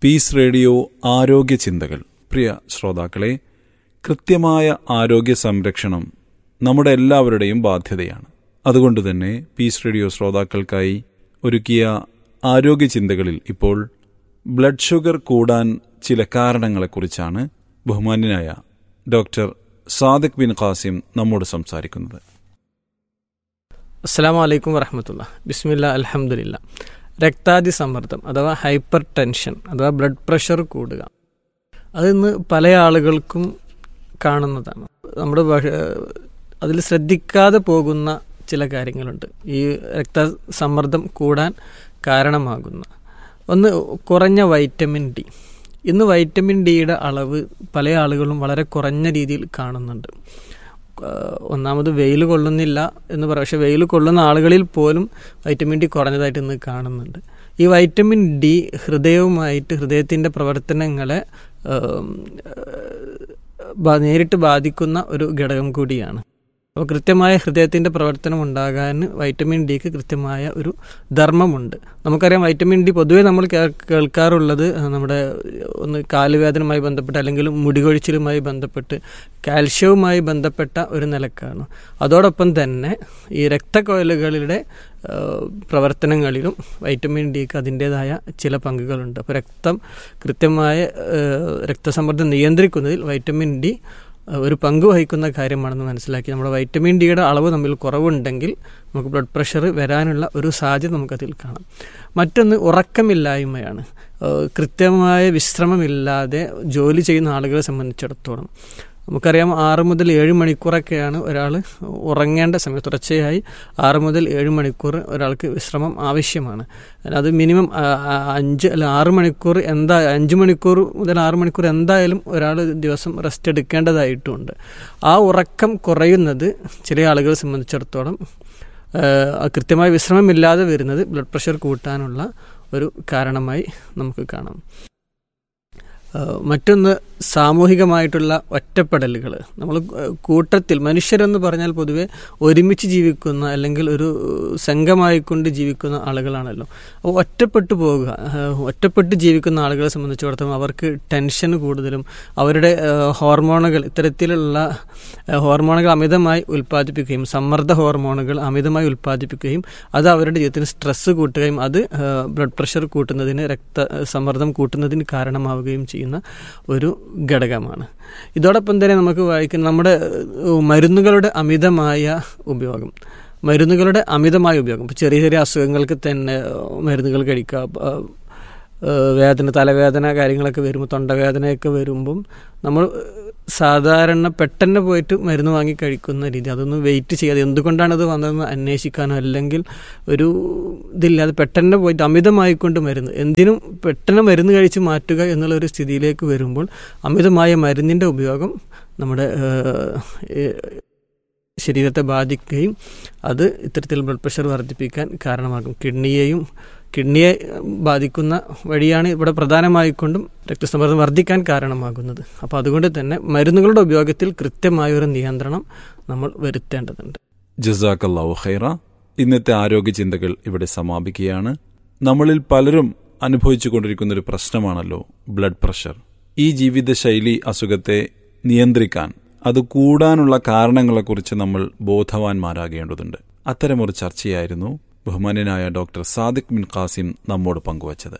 Piece radio ആരോഗ്യ ചിന്തകൾ പ്രിയ ശ്രോതാക്കളെ കൃത്യമായ ആരോഗ്യ സംരക്ഷണം നമ്മുടെ എല്ലാവരുടെയും ബാധ്യതയാണ് അതുകൊണ്ട് തന്നെ പീസ് റേഡിയോ ശ്രോതാക്കൾക്കായി ഒരുക്കിയ ആരോഗ്യ ചിന്തകളിൽ ഇപ്പോൾ ബ്ലഡ് ഷുഗർ കൂടാൻ ചില കാരണങ്ങളെക്കുറിച്ചാണ് ബഹുമാന്യനായ ഡോക്ടർ സാദിഖ് ബിൻ ഖാസിം നമ്മോട് സംസാരിക്കുന്നത് അസ്സാം വലൈക്കും വറഹമത്തുള്ള ബിസ്മില്ല അലഹമുല്ല രക്താതി സമ്മർദ്ദം അഥവാ ഹൈപ്പർ ടെൻഷൻ അഥവാ ബ്ലഡ് പ്രഷർ കൂടുക അത് ഇന്ന് പല ആളുകൾക്കും കാണുന്നതാണ് നമ്മുടെ അതിൽ ശ്രദ്ധിക്കാതെ പോകുന്ന ചില കാര്യങ്ങളുണ്ട് ഈ രക്തസമ്മർദ്ദം കൂടാൻ കാരണമാകുന്ന ഒന്ന് കുറഞ്ഞ വൈറ്റമിൻ ഡി ഇന്ന് വൈറ്റമിൻ ഡിയുടെ അളവ് പല ആളുകളും വളരെ കുറഞ്ഞ രീതിയിൽ കാണുന്നുണ്ട് ഒന്നാമത് വെയിൽ കൊള്ളുന്നില്ല എന്ന് പറയാം പക്ഷേ വെയിൽ കൊള്ളുന്ന ആളുകളിൽ പോലും വൈറ്റമിൻ ഡി കുറഞ്ഞതായിട്ട് ഇന്ന് കാണുന്നുണ്ട് ഈ വൈറ്റമിൻ ഡി ഹൃദയവുമായിട്ട് ഹൃദയത്തിൻ്റെ പ്രവർത്തനങ്ങളെ നേരിട്ട് ബാധിക്കുന്ന ഒരു ഘടകം കൂടിയാണ് അപ്പോൾ കൃത്യമായ ഹൃദയത്തിൻ്റെ പ്രവർത്തനം ഉണ്ടാകാൻ വൈറ്റമിൻ ഡിക്ക് കൃത്യമായ ഒരു ധർമ്മമുണ്ട് നമുക്കറിയാം വൈറ്റമിൻ ഡി പൊതുവെ നമ്മൾ കേൾക്കാറുള്ളത് നമ്മുടെ ഒന്ന് കാലുവേദനയുമായി ബന്ധപ്പെട്ട് അല്ലെങ്കിൽ മുടികൊഴിച്ചിലുമായി ബന്ധപ്പെട്ട് കാൽഷ്യവുമായി ബന്ധപ്പെട്ട ഒരു നിലക്കാണ് അതോടൊപ്പം തന്നെ ഈ രക്തക്കൊഴലുകളുടെ പ്രവർത്തനങ്ങളിലും വൈറ്റമിൻ ഡിക്ക് അതിൻ്റേതായ ചില പങ്കുകളുണ്ട് അപ്പോൾ രക്തം കൃത്യമായ രക്തസമ്മർദ്ദം നിയന്ത്രിക്കുന്നതിൽ വൈറ്റമിൻ ഡി ഒരു പങ്ക് വഹിക്കുന്ന കാര്യമാണെന്ന് മനസ്സിലാക്കി നമ്മുടെ വൈറ്റമിൻ ഡിയുടെ അളവ് തമ്മിൽ കുറവുണ്ടെങ്കിൽ നമുക്ക് ബ്ലഡ് പ്രഷർ വരാനുള്ള ഒരു സാധ്യത നമുക്കതിൽ കാണാം മറ്റൊന്ന് ഉറക്കമില്ലായ്മയാണ് കൃത്യമായ വിശ്രമമില്ലാതെ ജോലി ചെയ്യുന്ന ആളുകളെ സംബന്ധിച്ചിടത്തോളം നമുക്കറിയാം ആറ് മുതൽ ഏഴ് മണിക്കൂറൊക്കെയാണ് ഒരാൾ ഉറങ്ങേണ്ട സമയം തുടർച്ചയായി ആറ് മുതൽ ഏഴ് മണിക്കൂർ ഒരാൾക്ക് വിശ്രമം ആവശ്യമാണ് അത് മിനിമം അഞ്ച് അല്ല ആറ് മണിക്കൂർ എന്താ അഞ്ച് മണിക്കൂർ മുതൽ ആറ് മണിക്കൂർ എന്തായാലും ഒരാൾ ദിവസം റെസ്റ്റ് എടുക്കേണ്ടതായിട്ടുമുണ്ട് ആ ഉറക്കം കുറയുന്നത് ചില ആളുകളെ സംബന്ധിച്ചിടത്തോളം കൃത്യമായ വിശ്രമമില്ലാതെ വരുന്നത് ബ്ലഡ് പ്രഷർ കൂട്ടാനുള്ള ഒരു കാരണമായി നമുക്ക് കാണാം മറ്റൊന്ന് സാമൂഹികമായിട്ടുള്ള ഒറ്റപ്പെടലുകൾ നമ്മൾ കൂട്ടത്തിൽ മനുഷ്യരെന്ന് പറഞ്ഞാൽ പൊതുവെ ഒരുമിച്ച് ജീവിക്കുന്ന അല്ലെങ്കിൽ ഒരു സംഘമായിക്കൊണ്ട് ജീവിക്കുന്ന ആളുകളാണല്ലോ അപ്പോൾ ഒറ്റപ്പെട്ടു പോവുക ഒറ്റപ്പെട്ട് ജീവിക്കുന്ന ആളുകളെ സംബന്ധിച്ചിടത്തോളം അവർക്ക് ടെൻഷൻ കൂടുതലും അവരുടെ ഹോർമോണുകൾ ഇത്തരത്തിലുള്ള ഹോർമോണുകൾ അമിതമായി ഉൽപ്പാദിപ്പിക്കുകയും സമ്മർദ്ദ ഹോർമോണുകൾ അമിതമായി ഉൽപ്പാദിപ്പിക്കുകയും അത് അവരുടെ ജീവിതത്തിന് സ്ട്രെസ്സ് കൂട്ടുകയും അത് ബ്ലഡ് പ്രഷർ കൂട്ടുന്നതിന് രക്ത സമ്മർദ്ദം കൂട്ടുന്നതിന് കാരണമാവുകയും ചെയ്യും ചെയ്യുന്ന ഒരു ഘടകമാണ് ഇതോടൊപ്പം തന്നെ നമുക്ക് വായിക്കുന്ന നമ്മുടെ മരുന്നുകളുടെ അമിതമായ ഉപയോഗം മരുന്നുകളുടെ അമിതമായ ഉപയോഗം ഇപ്പോൾ ചെറിയ ചെറിയ അസുഖങ്ങൾക്ക് തന്നെ മരുന്നുകൾ കഴിക്കുക വേദന തലവേദന കാര്യങ്ങളൊക്കെ വരുമ്പോൾ തൊണ്ടവേദനയൊക്കെ വരുമ്പം നമ്മൾ സാധാരണ പെട്ടെന്ന് പോയിട്ട് മരുന്ന് വാങ്ങി കഴിക്കുന്ന രീതി അതൊന്നും വെയിറ്റ് ചെയ്യാതെ എന്തുകൊണ്ടാണ് അത് വന്നതെന്ന് അന്വേഷിക്കാനോ അല്ലെങ്കിൽ ഒരു ഇതില്ലാതെ പെട്ടെന്ന് പോയിട്ട് അമിതമായിക്കൊണ്ട് മരുന്ന് എന്തിനും പെട്ടെന്ന് മരുന്ന് കഴിച്ച് മാറ്റുക എന്നുള്ള ഒരു സ്ഥിതിയിലേക്ക് വരുമ്പോൾ അമിതമായ മരുന്നിൻ്റെ ഉപയോഗം നമ്മുടെ ശരീരത്തെ ബാധിക്കുകയും അത് ഇത്തരത്തിൽ ബ്ലഡ് പ്രഷർ വർദ്ധിപ്പിക്കാൻ കാരണമാകും കിഡ്നിയെയും കിഡ്നിയെ ബാധിക്കുന്ന വഴിയാണ് ഇവിടെ പ്രധാനമായിക്കൊണ്ടും രക്തസമ്മർദ്ദം വർദ്ധിക്കാൻ കാരണമാകുന്നത് അപ്പോൾ അതുകൊണ്ട് തന്നെ മരുന്നുകളുടെ ഉപയോഗത്തിൽ കൃത്യമായ ഒരു നിയന്ത്രണം നമ്മൾ വരുത്തേണ്ടതുണ്ട് ജസാക്കല്ലാവു ഖൈറ ഇന്നത്തെ ആരോഗ്യ ചിന്തകൾ ഇവിടെ സമാപിക്കുകയാണ് നമ്മളിൽ പലരും അനുഭവിച്ചു കൊണ്ടിരിക്കുന്ന ഒരു പ്രശ്നമാണല്ലോ ബ്ലഡ് പ്രഷർ ഈ ജീവിതശൈലി അസുഖത്തെ നിയന്ത്രിക്കാൻ അത് കൂടാനുള്ള കാരണങ്ങളെക്കുറിച്ച് നമ്മൾ ബോധവാന്മാരാകേണ്ടതുണ്ട് അത്തരമൊരു ചർച്ചയായിരുന്നു ബഹുമാന്യനായ ഡോക്ടർ സാദിഖ് ബിൻ ഖാസിം നമ്മോട് പങ്കുവച്ചത്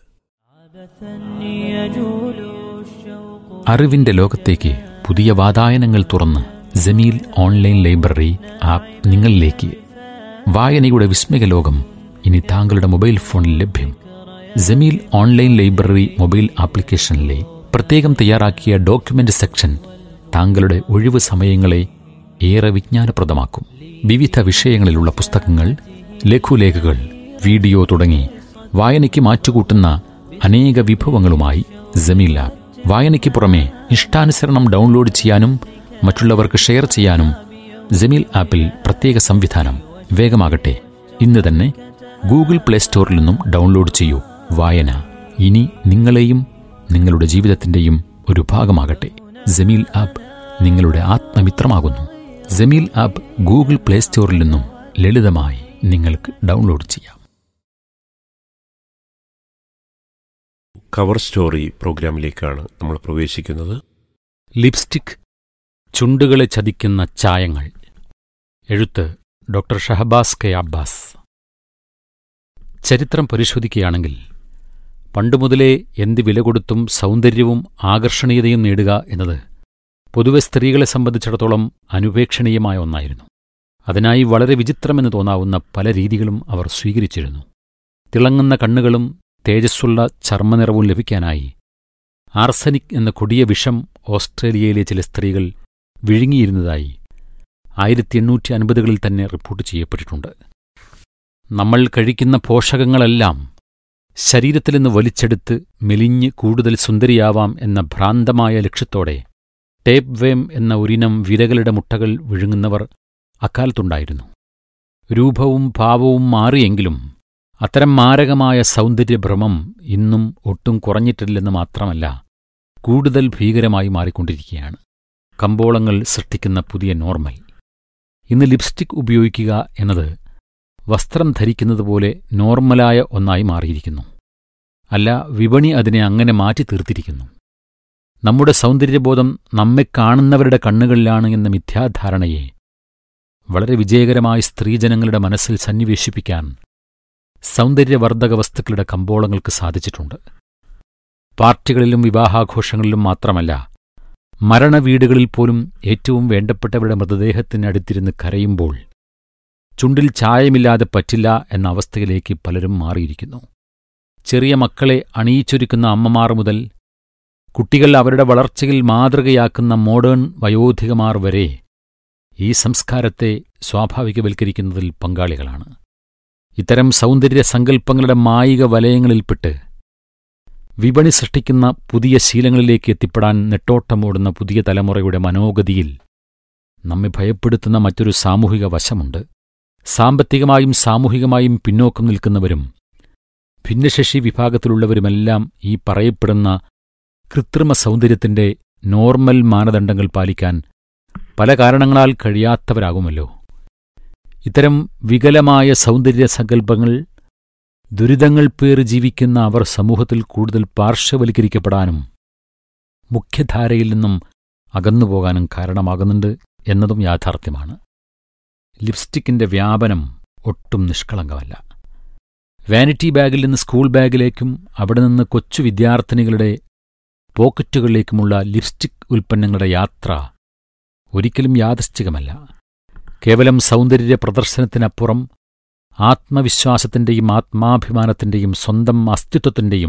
അറിവിന്റെ ലോകത്തേക്ക് പുതിയ വാതായനങ്ങൾ തുറന്ന് ജമീൽ ഓൺലൈൻ ലൈബ്രറി ആപ്പ് നിങ്ങളിലേക്ക് വായനയുടെ വിസ്മയ ലോകം ഇനി താങ്കളുടെ മൊബൈൽ ഫോണിൽ ലഭ്യം ജമീൽ ഓൺലൈൻ ലൈബ്രറി മൊബൈൽ ആപ്ലിക്കേഷനിലെ പ്രത്യേകം തയ്യാറാക്കിയ ഡോക്യുമെന്റ് സെക്ഷൻ താങ്കളുടെ ഒഴിവ് സമയങ്ങളെ ഏറെ വിജ്ഞാനപ്രദമാക്കും വിവിധ വിഷയങ്ങളിലുള്ള പുസ്തകങ്ങൾ ലഘുലേഖകൾ വീഡിയോ തുടങ്ങി വായനയ്ക്ക് മാറ്റുകൂട്ടുന്ന അനേക വിഭവങ്ങളുമായി ജമീൽ ആപ്പ് വായനയ്ക്ക് പുറമെ ഇഷ്ടാനുസരണം ഡൗൺലോഡ് ചെയ്യാനും മറ്റുള്ളവർക്ക് ഷെയർ ചെയ്യാനും ജമീൽ ആപ്പിൽ പ്രത്യേക സംവിധാനം വേഗമാകട്ടെ ഇന്ന് തന്നെ ഗൂഗിൾ പ്ലേ സ്റ്റോറിൽ നിന്നും ഡൗൺലോഡ് ചെയ്യൂ വായന ഇനി നിങ്ങളെയും നിങ്ങളുടെ ജീവിതത്തിന്റെയും ഒരു ഭാഗമാകട്ടെ ജമീൽ ആപ്പ് നിങ്ങളുടെ ആത്മമിത്രമാകുന്നു ജമീൽ ആപ്പ് ഗൂഗിൾ പ്ലേ സ്റ്റോറിൽ നിന്നും ലളിതമായി നിങ്ങൾക്ക് ഡൗൺലോഡ് ചെയ്യാം കവർ സ്റ്റോറി പ്രോഗ്രാമിലേക്കാണ് നമ്മൾ പ്രവേശിക്കുന്നത് ലിപ്സ്റ്റിക് ചുണ്ടുകളെ ചതിക്കുന്ന ചായങ്ങൾ എഴുത്ത് ഡോക്ടർ ഷഹബാസ് കെ അബ്ബാസ് ചരിത്രം പരിശോധിക്കുകയാണെങ്കിൽ പണ്ടുമുതലേ എന്ത് വില കൊടുത്തും സൗന്ദര്യവും ആകർഷണീയതയും നേടുക എന്നത് പൊതുവെ സ്ത്രീകളെ സംബന്ധിച്ചിടത്തോളം അനുപേക്ഷണീയമായ ഒന്നായിരുന്നു അതിനായി വളരെ വിചിത്രമെന്ന് തോന്നാവുന്ന പല രീതികളും അവർ സ്വീകരിച്ചിരുന്നു തിളങ്ങുന്ന കണ്ണുകളും തേജസ്സുള്ള ചർമ്മനിറവും ലഭിക്കാനായി ആർസനിക് എന്ന കൊടിയ വിഷം ഓസ്ട്രേലിയയിലെ ചില സ്ത്രീകൾ വിഴുങ്ങിയിരുന്നതായി ആയിരത്തി എണ്ണൂറ്റി അൻപതുകളിൽ തന്നെ റിപ്പോർട്ട് ചെയ്യപ്പെട്ടിട്ടുണ്ട് നമ്മൾ കഴിക്കുന്ന പോഷകങ്ങളെല്ലാം ശരീരത്തിൽ നിന്ന് വലിച്ചെടുത്ത് മെലിഞ്ഞ് കൂടുതൽ സുന്ദരിയാവാം എന്ന ഭ്രാന്തമായ ലക്ഷ്യത്തോടെ ടേപ്പ് വേം എന്ന ഒരിനം വിരകളുടെ മുട്ടകൾ വിഴുങ്ങുന്നവർ അക്കാലത്തുണ്ടായിരുന്നു രൂപവും ഭാവവും മാറിയെങ്കിലും അത്തരം മാരകമായ സൗന്ദര്യഭ്രമം ഇന്നും ഒട്ടും കുറഞ്ഞിട്ടില്ലെന്ന് മാത്രമല്ല കൂടുതൽ ഭീകരമായി മാറിക്കൊണ്ടിരിക്കുകയാണ് കമ്പോളങ്ങൾ സൃഷ്ടിക്കുന്ന പുതിയ നോർമൽ ഇന്ന് ലിപ്സ്റ്റിക് ഉപയോഗിക്കുക എന്നത് വസ്ത്രം ധരിക്കുന്നത് പോലെ നോർമലായ ഒന്നായി മാറിയിരിക്കുന്നു അല്ല വിപണി അതിനെ അങ്ങനെ മാറ്റി തീർത്തിരിക്കുന്നു നമ്മുടെ സൗന്ദര്യബോധം നമ്മെ കാണുന്നവരുടെ കണ്ണുകളിലാണ് എന്ന മിഥ്യാധാരണയെ വളരെ വിജയകരമായി സ്ത്രീജനങ്ങളുടെ മനസ്സിൽ സന്നിവേശിപ്പിക്കാൻ സൗന്ദര്യവർദ്ധക വസ്തുക്കളുടെ കമ്പോളങ്ങൾക്ക് സാധിച്ചിട്ടുണ്ട് പാർട്ടികളിലും വിവാഹാഘോഷങ്ങളിലും മാത്രമല്ല മരണവീടുകളിൽ പോലും ഏറ്റവും വേണ്ടപ്പെട്ടവരുടെ മൃതദേഹത്തിനടുത്തിരുന്ന് കരയുമ്പോൾ ചുണ്ടിൽ ചായമില്ലാതെ പറ്റില്ല എന്ന അവസ്ഥയിലേക്ക് പലരും മാറിയിരിക്കുന്നു ചെറിയ മക്കളെ അണിയിച്ചൊരുക്കുന്ന അമ്മമാർ മുതൽ കുട്ടികൾ അവരുടെ വളർച്ചയിൽ മാതൃകയാക്കുന്ന മോഡേൺ വയോധികമാർ വരെ ഈ സംസ്കാരത്തെ സ്വാഭാവികവൽക്കരിക്കുന്നതിൽ പങ്കാളികളാണ് ഇത്തരം സൗന്ദര്യ സങ്കല്പങ്ങളുടെ മായിക വലയങ്ങളിൽപ്പെട്ട് വിപണി സൃഷ്ടിക്കുന്ന പുതിയ ശീലങ്ങളിലേക്ക് എത്തിപ്പെടാൻ നെട്ടോട്ടമോടുന്ന പുതിയ തലമുറയുടെ മനോഗതിയിൽ നമ്മെ ഭയപ്പെടുത്തുന്ന മറ്റൊരു സാമൂഹിക വശമുണ്ട് സാമ്പത്തികമായും സാമൂഹികമായും പിന്നോക്കം നിൽക്കുന്നവരും ഭിന്നശേഷി വിഭാഗത്തിലുള്ളവരുമെല്ലാം ഈ പറയപ്പെടുന്ന കൃത്രിമ സൗന്ദര്യത്തിന്റെ നോർമൽ മാനദണ്ഡങ്ങൾ പാലിക്കാൻ പല കാരണങ്ങളാൽ കഴിയാത്തവരാകുമല്ലോ ഇത്തരം വികലമായ സൗന്ദര്യ സങ്കല്പങ്ങൾ ദുരിതങ്ങൾ പേറി ജീവിക്കുന്ന അവർ സമൂഹത്തിൽ കൂടുതൽ പാർശ്വവൽക്കരിക്കപ്പെടാനും മുഖ്യധാരയിൽ നിന്നും അകന്നുപോകാനും കാരണമാകുന്നുണ്ട് എന്നതും യാഥാർത്ഥ്യമാണ് ലിപ്സ്റ്റിക്കിന്റെ വ്യാപനം ഒട്ടും നിഷ്കളങ്കമല്ല വാനിറ്റി ബാഗിൽ നിന്ന് സ്കൂൾ ബാഗിലേക്കും അവിടെ നിന്ന് കൊച്ചു വിദ്യാർത്ഥിനികളുടെ പോക്കറ്റുകളിലേക്കുമുള്ള ലിപ്സ്റ്റിക് ഉൽപ്പന്നങ്ങളുടെ യാത്ര ഒരിക്കലും യാദശ്ചികമല്ല കേവലം സൗന്ദര്യ പ്രദർശനത്തിനപ്പുറം ആത്മവിശ്വാസത്തിന്റെയും ആത്മാഭിമാനത്തിന്റെയും സ്വന്തം അസ്തിത്വത്തിന്റെയും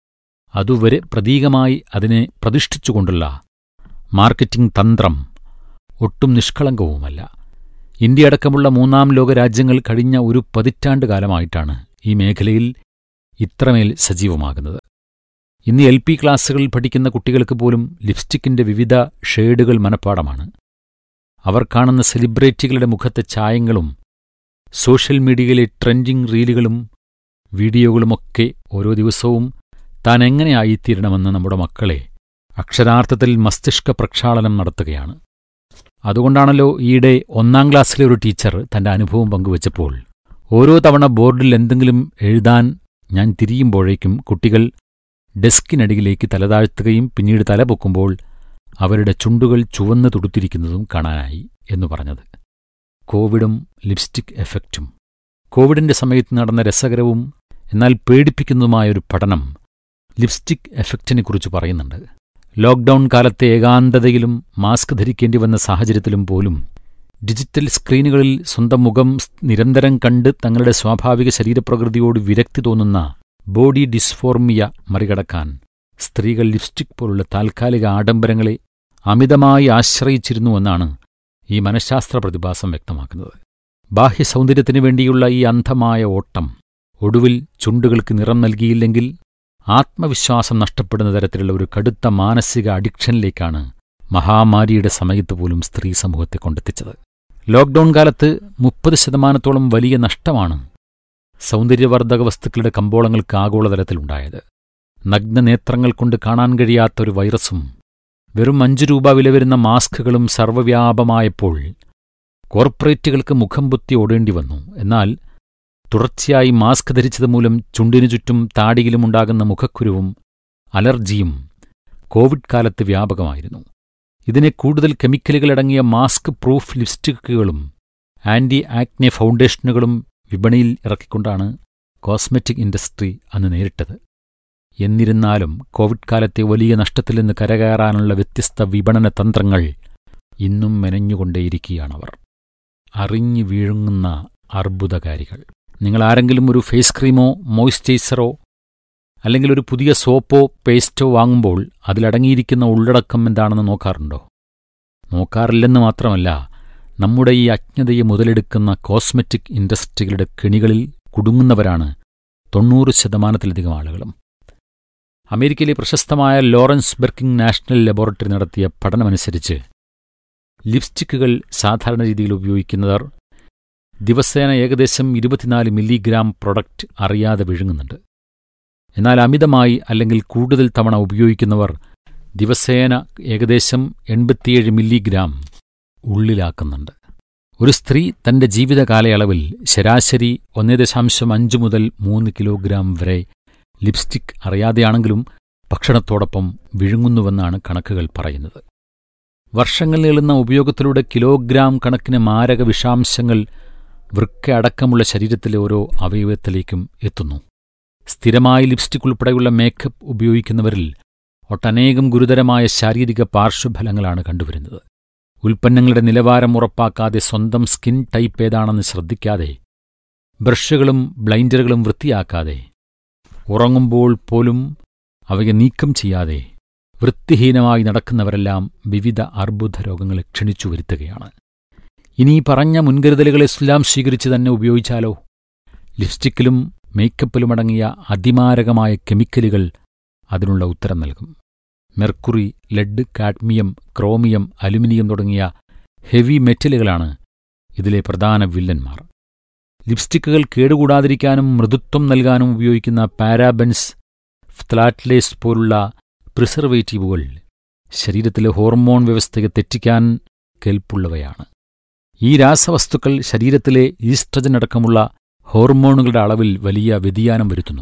അതുവരെ പ്രതീകമായി അതിനെ പ്രതിഷ്ഠിച്ചുകൊണ്ടുള്ള മാർക്കറ്റിംഗ് തന്ത്രം ഒട്ടും നിഷ്കളങ്കവുമല്ല ഇന്ത്യയടക്കമുള്ള മൂന്നാം ലോക രാജ്യങ്ങൾ കഴിഞ്ഞ ഒരു പതിറ്റാണ്ട് കാലമായിട്ടാണ് ഈ മേഖലയിൽ ഇത്രമേൽ സജീവമാകുന്നത് ഇന്ന് എൽ പി ക്ലാസ്സുകളിൽ പഠിക്കുന്ന കുട്ടികൾക്ക് പോലും ലിപ്സ്റ്റിക്കിന്റെ വിവിധ ഷേഡുകൾ മനഃപ്പാടമാണ് അവർ കാണുന്ന സെലിബ്രിറ്റികളുടെ മുഖത്തെ ചായങ്ങളും സോഷ്യൽ മീഡിയയിലെ ട്രെൻഡിംഗ് റീലുകളും വീഡിയോകളുമൊക്കെ ഓരോ ദിവസവും താൻ എങ്ങനെ ആയിത്തീരണമെന്ന് നമ്മുടെ മക്കളെ അക്ഷരാർത്ഥത്തിൽ മസ്തിഷ്ക പ്രക്ഷാളനം നടത്തുകയാണ് അതുകൊണ്ടാണല്ലോ ഈയിടെ ഒന്നാം ക്ലാസ്സിലെ ഒരു ടീച്ചർ തന്റെ അനുഭവം പങ്കുവച്ചപ്പോൾ ഓരോ തവണ ബോർഡിൽ എന്തെങ്കിലും എഴുതാൻ ഞാൻ തിരിയുമ്പോഴേക്കും കുട്ടികൾ ഡെസ്കിനടിയിലേക്ക് തലതാഴ്ത്തുകയും പിന്നീട് തല പൊക്കുമ്പോൾ അവരുടെ ചുണ്ടുകൾ ചുവന്നു തുടുത്തിരിക്കുന്നതും കാണാനായി എന്നു പറഞ്ഞത് കോവിഡും ലിപ്സ്റ്റിക് എഫക്റ്റും കോവിഡിന്റെ സമയത്ത് നടന്ന രസകരവും എന്നാൽ പേടിപ്പിക്കുന്നതുമായ ഒരു പഠനം ലിപ്സ്റ്റിക് എഫക്റ്റിനെക്കുറിച്ച് പറയുന്നുണ്ട് ലോക്ഡൌൺ കാലത്തെ ഏകാന്തതയിലും മാസ്ക് ധരിക്കേണ്ടി വന്ന സാഹചര്യത്തിലും പോലും ഡിജിറ്റൽ സ്ക്രീനുകളിൽ സ്വന്തം മുഖം നിരന്തരം കണ്ട് തങ്ങളുടെ സ്വാഭാവിക ശരീരപ്രകൃതിയോട് വിരക്തി തോന്നുന്ന ബോഡി ഡിസ്ഫോർമിയ മറികടക്കാൻ സ്ത്രീകൾ ലിപ്സ്റ്റിക് പോലുള്ള താൽക്കാലിക ആഡംബരങ്ങളെ അമിതമായി ആശ്രയിച്ചിരുന്നുവെന്നാണ് ഈ മനഃശാസ്ത്ര പ്രതിഭാസം വ്യക്തമാക്കുന്നത് ബാഹ്യ സൗന്ദര്യത്തിനു വേണ്ടിയുള്ള ഈ അന്ധമായ ഓട്ടം ഒടുവിൽ ചുണ്ടുകൾക്ക് നിറം നൽകിയില്ലെങ്കിൽ ആത്മവിശ്വാസം നഷ്ടപ്പെടുന്ന തരത്തിലുള്ള ഒരു കടുത്ത മാനസിക അഡിക്ഷനിലേക്കാണ് മഹാമാരിയുടെ സമയത്ത് പോലും സ്ത്രീ സമൂഹത്തെ കൊണ്ടെത്തിച്ചത് ലോക്ഡൌൺ കാലത്ത് മുപ്പത് ശതമാനത്തോളം വലിയ നഷ്ടമാണ് സൗന്ദര്യവർദ്ധക വസ്തുക്കളുടെ കമ്പോളങ്ങൾക്ക് ആഗോളതലത്തിലുണ്ടായത് നഗ്നനേത്രങ്ങൾ കൊണ്ട് കാണാൻ കഴിയാത്ത ഒരു വൈറസും വെറും അഞ്ചു രൂപ വില വരുന്ന മാസ്കുകളും സർവ്വവ്യാപമായപ്പോൾ കോർപ്പറേറ്റുകൾക്ക് മുഖം പൊത്തി ഓടേണ്ടി വന്നു എന്നാൽ തുടർച്ചയായി മാസ്ക് ധരിച്ചത് മൂലം ചുണ്ടിനു ചുറ്റും താടിയിലുമുണ്ടാകുന്ന മുഖക്കുരുവും അലർജിയും കോവിഡ് കാലത്ത് വ്യാപകമായിരുന്നു ഇതിനെ കൂടുതൽ കെമിക്കലുകളടങ്ങിയ മാസ്ക് പ്രൂഫ് ലിപ്സ്റ്റിക്കുകളും ആന്റി ആക്നെ ഫൗണ്ടേഷനുകളും വിപണിയിൽ ഇറക്കിക്കൊണ്ടാണ് കോസ്മെറ്റിക് ഇൻഡസ്ട്രി അന്ന് നേരിട്ടത് എന്നിരുന്നാലും കോവിഡ് കാലത്തെ വലിയ നഷ്ടത്തിൽ നിന്ന് കരകയറാനുള്ള വ്യത്യസ്ത വിപണന തന്ത്രങ്ങൾ ഇന്നും മെനഞ്ഞുകൊണ്ടേയിരിക്കുകയാണവർ അറിഞ്ഞു വീഴുങ്ങുന്ന അർബുദകാരികൾ നിങ്ങൾ ആരെങ്കിലും ഒരു ഫേസ് ക്രീമോ മോയ്സ്ചറൈസറോ അല്ലെങ്കിൽ ഒരു പുതിയ സോപ്പോ പേസ്റ്റോ വാങ്ങുമ്പോൾ അതിലടങ്ങിയിരിക്കുന്ന ഉള്ളടക്കം എന്താണെന്ന് നോക്കാറുണ്ടോ നോക്കാറില്ലെന്ന് മാത്രമല്ല നമ്മുടെ ഈ അജ്ഞതയെ മുതലെടുക്കുന്ന കോസ്മെറ്റിക് ഇൻഡസ്ട്രികളുടെ കെണികളിൽ കുടുങ്ങുന്നവരാണ് തൊണ്ണൂറ് ശതമാനത്തിലധികം ആളുകളും അമേരിക്കയിലെ പ്രശസ്തമായ ലോറൻസ് ബെർക്കിംഗ് നാഷണൽ ലബോറട്ടറി നടത്തിയ പഠനമനുസരിച്ച് ലിപ്സ്റ്റിക്കുകൾ സാധാരണ രീതിയിൽ ഉപയോഗിക്കുന്നവർ ദിവസേന ഏകദേശം ഇരുപത്തിനാല് മില്ലിഗ്രാം പ്രൊഡക്റ്റ് അറിയാതെ വിഴുങ്ങുന്നുണ്ട് എന്നാൽ അമിതമായി അല്ലെങ്കിൽ കൂടുതൽ തവണ ഉപയോഗിക്കുന്നവർ ദിവസേന ഏകദേശം എൺപത്തിയേഴ് മില്ലിഗ്രാം ഉള്ളിലാക്കുന്നുണ്ട് ഒരു സ്ത്രീ തന്റെ ജീവിത കാലയളവിൽ ശരാശരി ഒന്നേ ദശാംശം അഞ്ച് മുതൽ മൂന്ന് കിലോഗ്രാം വരെ ലിപ്സ്റ്റിക് അറിയാതെയാണെങ്കിലും ഭക്ഷണത്തോടൊപ്പം വിഴുങ്ങുന്നുവെന്നാണ് കണക്കുകൾ പറയുന്നത് വർഷങ്ങൾ നീളുന്ന ഉപയോഗത്തിലൂടെ കിലോഗ്രാം കണക്കിന് മാരക വിഷാംശങ്ങൾ വൃക്ക അടക്കമുള്ള ശരീരത്തിലെ ഓരോ അവയവത്തിലേക്കും എത്തുന്നു സ്ഥിരമായി ലിപ്സ്റ്റിക് ഉൾപ്പെടെയുള്ള മേക്കപ്പ് ഉപയോഗിക്കുന്നവരിൽ ഒട്ടനേകം ഗുരുതരമായ ശാരീരിക പാർശ്വഫലങ്ങളാണ് കണ്ടുവരുന്നത് ഉൽപ്പന്നങ്ങളുടെ നിലവാരം ഉറപ്പാക്കാതെ സ്വന്തം സ്കിൻ ടൈപ്പ് ഏതാണെന്ന് ശ്രദ്ധിക്കാതെ ബ്രഷുകളും ബ്ലൈൻഡറുകളും വൃത്തിയാക്കാതെ ഉറങ്ങുമ്പോൾ പോലും അവയെ നീക്കം ചെയ്യാതെ വൃത്തിഹീനമായി നടക്കുന്നവരെല്ലാം വിവിധ അർബുദ രോഗങ്ങളെ ക്ഷണിച്ചു വരുത്തുകയാണ് ഇനി ഈ പറഞ്ഞ മുൻകരുതലുകൾ ഇസ്ലാം സ്വീകരിച്ച് തന്നെ ഉപയോഗിച്ചാലോ ലിപ്സ്റ്റിക്കിലും മേക്കപ്പിലുമടങ്ങിയ അതിമാരകമായ കെമിക്കലുകൾ അതിനുള്ള ഉത്തരം നൽകും mercury lead cadmium chromium aluminium തുടങ്ങിയ ഹെവി മെറ്റലുകളാണ് ഇതിലെ പ്രധാന വില്ലന്മാർ ലിപ്സ്റ്റിക്കുകൾ കേടുകൂടാതിരിക്കാനും മൃദുത്വം നൽകാനും ഉപയോഗിക്കുന്ന പാരാബൻസ് ഫ്ലാറ്റ്ലേസ് പോലുള്ള പ്രിസർവേറ്റീവുകൾ ശരീരത്തിലെ ഹോർമോൺ വ്യവസ്ഥയെ തെറ്റിക്കാൻ കെൽപ്പുള്ളവയാണ് ഈ രാസവസ്തുക്കൾ ശരീരത്തിലെ ഈസ്ട്രജൻ അടക്കമുള്ള ഹോർമോണുകളുടെ അളവിൽ വലിയ വ്യതിയാനം വരുത്തുന്നു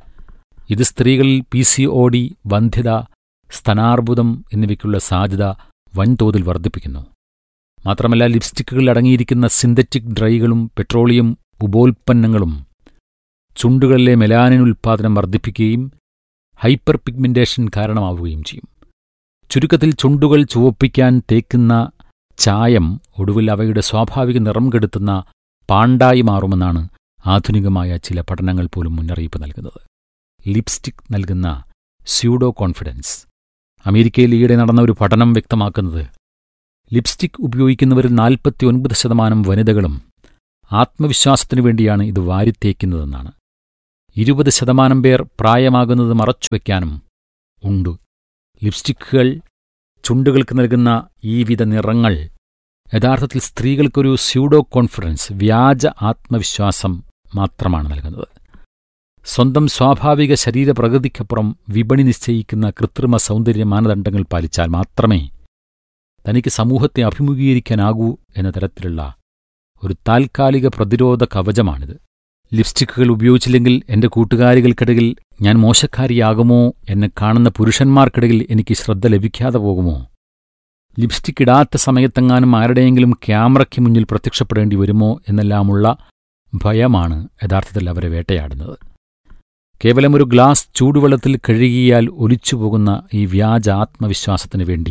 ഇത് സ്ത്രീകളിൽ പി സി ഒ ഡി വന്ധ്യത സ്തനാർബുദം എന്നിവയ്ക്കുള്ള സാധ്യത വൻതോതിൽ വർദ്ധിപ്പിക്കുന്നു മാത്രമല്ല ലിപ്സ്റ്റിക്കുകളിൽ അടങ്ങിയിരിക്കുന്ന സിന്തറ്റിക് ഡ്രൈകളും പെട്രോളിയം ഉപോൽപ്പന്നങ്ങളും ചുണ്ടുകളിലെ മെലാനിൻ ഉൽപ്പാദനം വർദ്ധിപ്പിക്കുകയും ഹൈപ്പർ പിഗ്മെന്റേഷൻ കാരണമാവുകയും ചെയ്യും ചുരുക്കത്തിൽ ചുണ്ടുകൾ ചുവപ്പിക്കാൻ തേക്കുന്ന ചായം ഒടുവിൽ അവയുടെ സ്വാഭാവിക നിറം കെടുത്തുന്ന പാണ്ടായി മാറുമെന്നാണ് ആധുനികമായ ചില പഠനങ്ങൾ പോലും മുന്നറിയിപ്പ് നൽകുന്നത് ലിപ്സ്റ്റിക് നൽകുന്ന സ്യൂഡോ കോൺഫിഡൻസ് അമേരിക്കയിൽ ഈയിടെ നടന്ന ഒരു പഠനം വ്യക്തമാക്കുന്നത് ലിപ്സ്റ്റിക് ഉപയോഗിക്കുന്നവരിൽ നാൽപ്പത്തിയൊൻപത് ശതമാനം വനിതകളും ആത്മവിശ്വാസത്തിനു വേണ്ടിയാണ് ഇത് വാരിത്തേക്കുന്നതെന്നാണ് ഇരുപത് ശതമാനം പേർ പ്രായമാകുന്നത് മറച്ചുവെക്കാനും ഉണ്ട് ലിപ്സ്റ്റിക്കുകൾ ചുണ്ടുകൾക്ക് നൽകുന്ന ഈ വിധ നിറങ്ങൾ യഥാർത്ഥത്തിൽ സ്ത്രീകൾക്കൊരു സ്യൂഡോ കോൺഫിഡൻസ് വ്യാജ ആത്മവിശ്വാസം മാത്രമാണ് നൽകുന്നത് സ്വന്തം സ്വാഭാവിക ശരീരപ്രകൃതിക്കപ്പുറം വിപണി നിശ്ചയിക്കുന്ന കൃത്രിമ സൗന്ദര്യ മാനദണ്ഡങ്ങൾ പാലിച്ചാൽ മാത്രമേ തനിക്ക് സമൂഹത്തെ അഭിമുഖീകരിക്കാനാകൂ എന്ന തരത്തിലുള്ള ഒരു താൽക്കാലിക പ്രതിരോധ കവചമാണിത് ലിപ്സ്റ്റിക്കുകൾ ഉപയോഗിച്ചില്ലെങ്കിൽ എന്റെ കൂട്ടുകാരികൾക്കിടയിൽ ഞാൻ മോശക്കാരിയാകുമോ എന്നെ കാണുന്ന പുരുഷന്മാർക്കിടയിൽ എനിക്ക് ശ്രദ്ധ ലഭിക്കാതെ പോകുമോ ലിപ്സ്റ്റിക് ഇടാത്ത സമയത്തെങ്ങാനും ആരുടെയെങ്കിലും ക്യാമറയ്ക്ക് മുന്നിൽ പ്രത്യക്ഷപ്പെടേണ്ടി വരുമോ എന്നെല്ലാമുള്ള ഭയമാണ് യഥാർത്ഥത്തിൽ അവരെ വേട്ടയാടുന്നത് കേവലം ഒരു ഗ്ലാസ് ചൂടുവെള്ളത്തിൽ കഴുകിയാൽ ഒലിച്ചുപോകുന്ന ഈ വ്യാജ ആത്മവിശ്വാസത്തിനു വേണ്ടി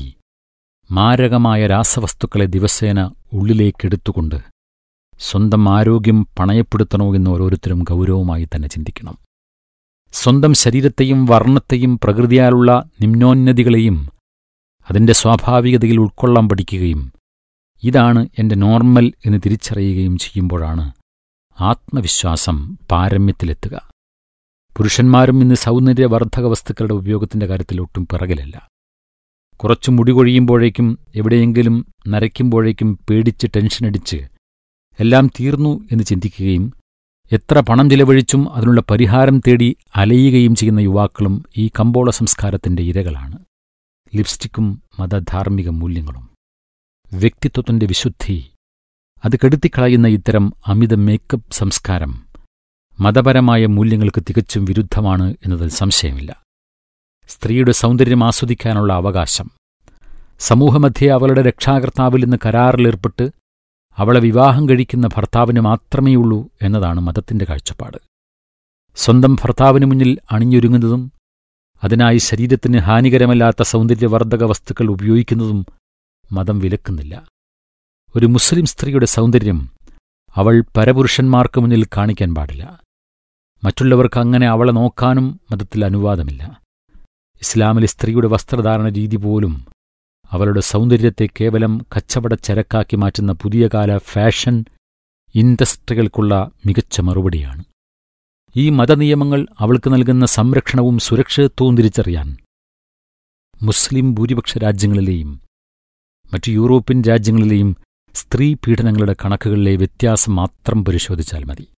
മാരകമായ രാസവസ്തുക്കളെ ദിവസേന ഉള്ളിലേക്കെടുത്തുകൊണ്ട് സ്വന്തം ആരോഗ്യം പണയപ്പെടുത്തണോ എന്ന് ഓരോരുത്തരും ഗൗരവമായി തന്നെ ചിന്തിക്കണം സ്വന്തം ശരീരത്തെയും വർണ്ണത്തെയും പ്രകൃതിയാലുള്ള നിമ്നോന്നതികളെയും അതിന്റെ സ്വാഭാവികതയിൽ ഉൾക്കൊള്ളാൻ പഠിക്കുകയും ഇതാണ് എന്റെ നോർമൽ എന്ന് തിരിച്ചറിയുകയും ചെയ്യുമ്പോഴാണ് ആത്മവിശ്വാസം പാരമ്യത്തിലെത്തുക പുരുഷന്മാരും ഇന്ന് സൗന്ദര്യവർദ്ധക വസ്തുക്കളുടെ ഉപയോഗത്തിന്റെ കാര്യത്തിൽ ഒട്ടും പിറകിലല്ല കുറച്ചു മുടി കൊഴിയുമ്പോഴേക്കും എവിടെയെങ്കിലും നരയ്ക്കുമ്പോഴേക്കും പേടിച്ച് ടെൻഷനടിച്ച് എല്ലാം തീർന്നു എന്ന് ചിന്തിക്കുകയും എത്ര പണം ചിലവഴിച്ചും അതിനുള്ള പരിഹാരം തേടി അലയുകയും ചെയ്യുന്ന യുവാക്കളും ഈ കമ്പോള സംസ്കാരത്തിന്റെ ഇരകളാണ് ലിപ്സ്റ്റിക്കും മതധാർമ്മിക മൂല്യങ്ങളും വ്യക്തിത്വത്തിന്റെ വിശുദ്ധി അത് കെടുത്തിക്കളയുന്ന ഇത്തരം അമിത മേക്കപ്പ് സംസ്കാരം മതപരമായ മൂല്യങ്ങൾക്ക് തികച്ചും വിരുദ്ധമാണ് എന്നതിൽ സംശയമില്ല സ്ത്രീയുടെ സൗന്ദര്യം ആസ്വദിക്കാനുള്ള അവകാശം സമൂഹമധ്യേ അവളുടെ രക്ഷാകർത്താവിൽ നിന്ന് കരാറിലേർപ്പെട്ട് അവളെ വിവാഹം കഴിക്കുന്ന ഭർത്താവിന് മാത്രമേയുള്ളൂ എന്നതാണ് മതത്തിന്റെ കാഴ്ചപ്പാട് സ്വന്തം ഭർത്താവിന് മുന്നിൽ അണിഞ്ഞൊരുങ്ങുന്നതും അതിനായി ശരീരത്തിന് ഹാനികരമല്ലാത്ത സൗന്ദര്യവർദ്ധക വസ്തുക്കൾ ഉപയോഗിക്കുന്നതും മതം വിലക്കുന്നില്ല ഒരു മുസ്ലിം സ്ത്രീയുടെ സൗന്ദര്യം അവൾ പരപുരുഷന്മാർക്ക് മുന്നിൽ കാണിക്കാൻ പാടില്ല മറ്റുള്ളവർക്ക് അങ്ങനെ അവളെ നോക്കാനും മതത്തിൽ അനുവാദമില്ല ഇസ്ലാമിലെ സ്ത്രീയുടെ വസ്ത്രധാരണ രീതി പോലും അവളുടെ സൗന്ദര്യത്തെ കേവലം കച്ചവട ചരക്കാക്കി മാറ്റുന്ന പുതിയ കാല ഫാഷൻ ഇൻഡസ്ട്രികൾക്കുള്ള മികച്ച മറുപടിയാണ് ഈ മതനിയമങ്ങൾ അവൾക്ക് നൽകുന്ന സംരക്ഷണവും സുരക്ഷിതത്വവും തിരിച്ചറിയാൻ മുസ്ലിം ഭൂരിപക്ഷ രാജ്യങ്ങളിലെയും മറ്റു യൂറോപ്യൻ രാജ്യങ്ങളിലെയും സ്ത്രീ പീഡനങ്ങളുടെ കണക്കുകളിലെ വ്യത്യാസം മാത്രം പരിശോധിച്ചാൽ മതി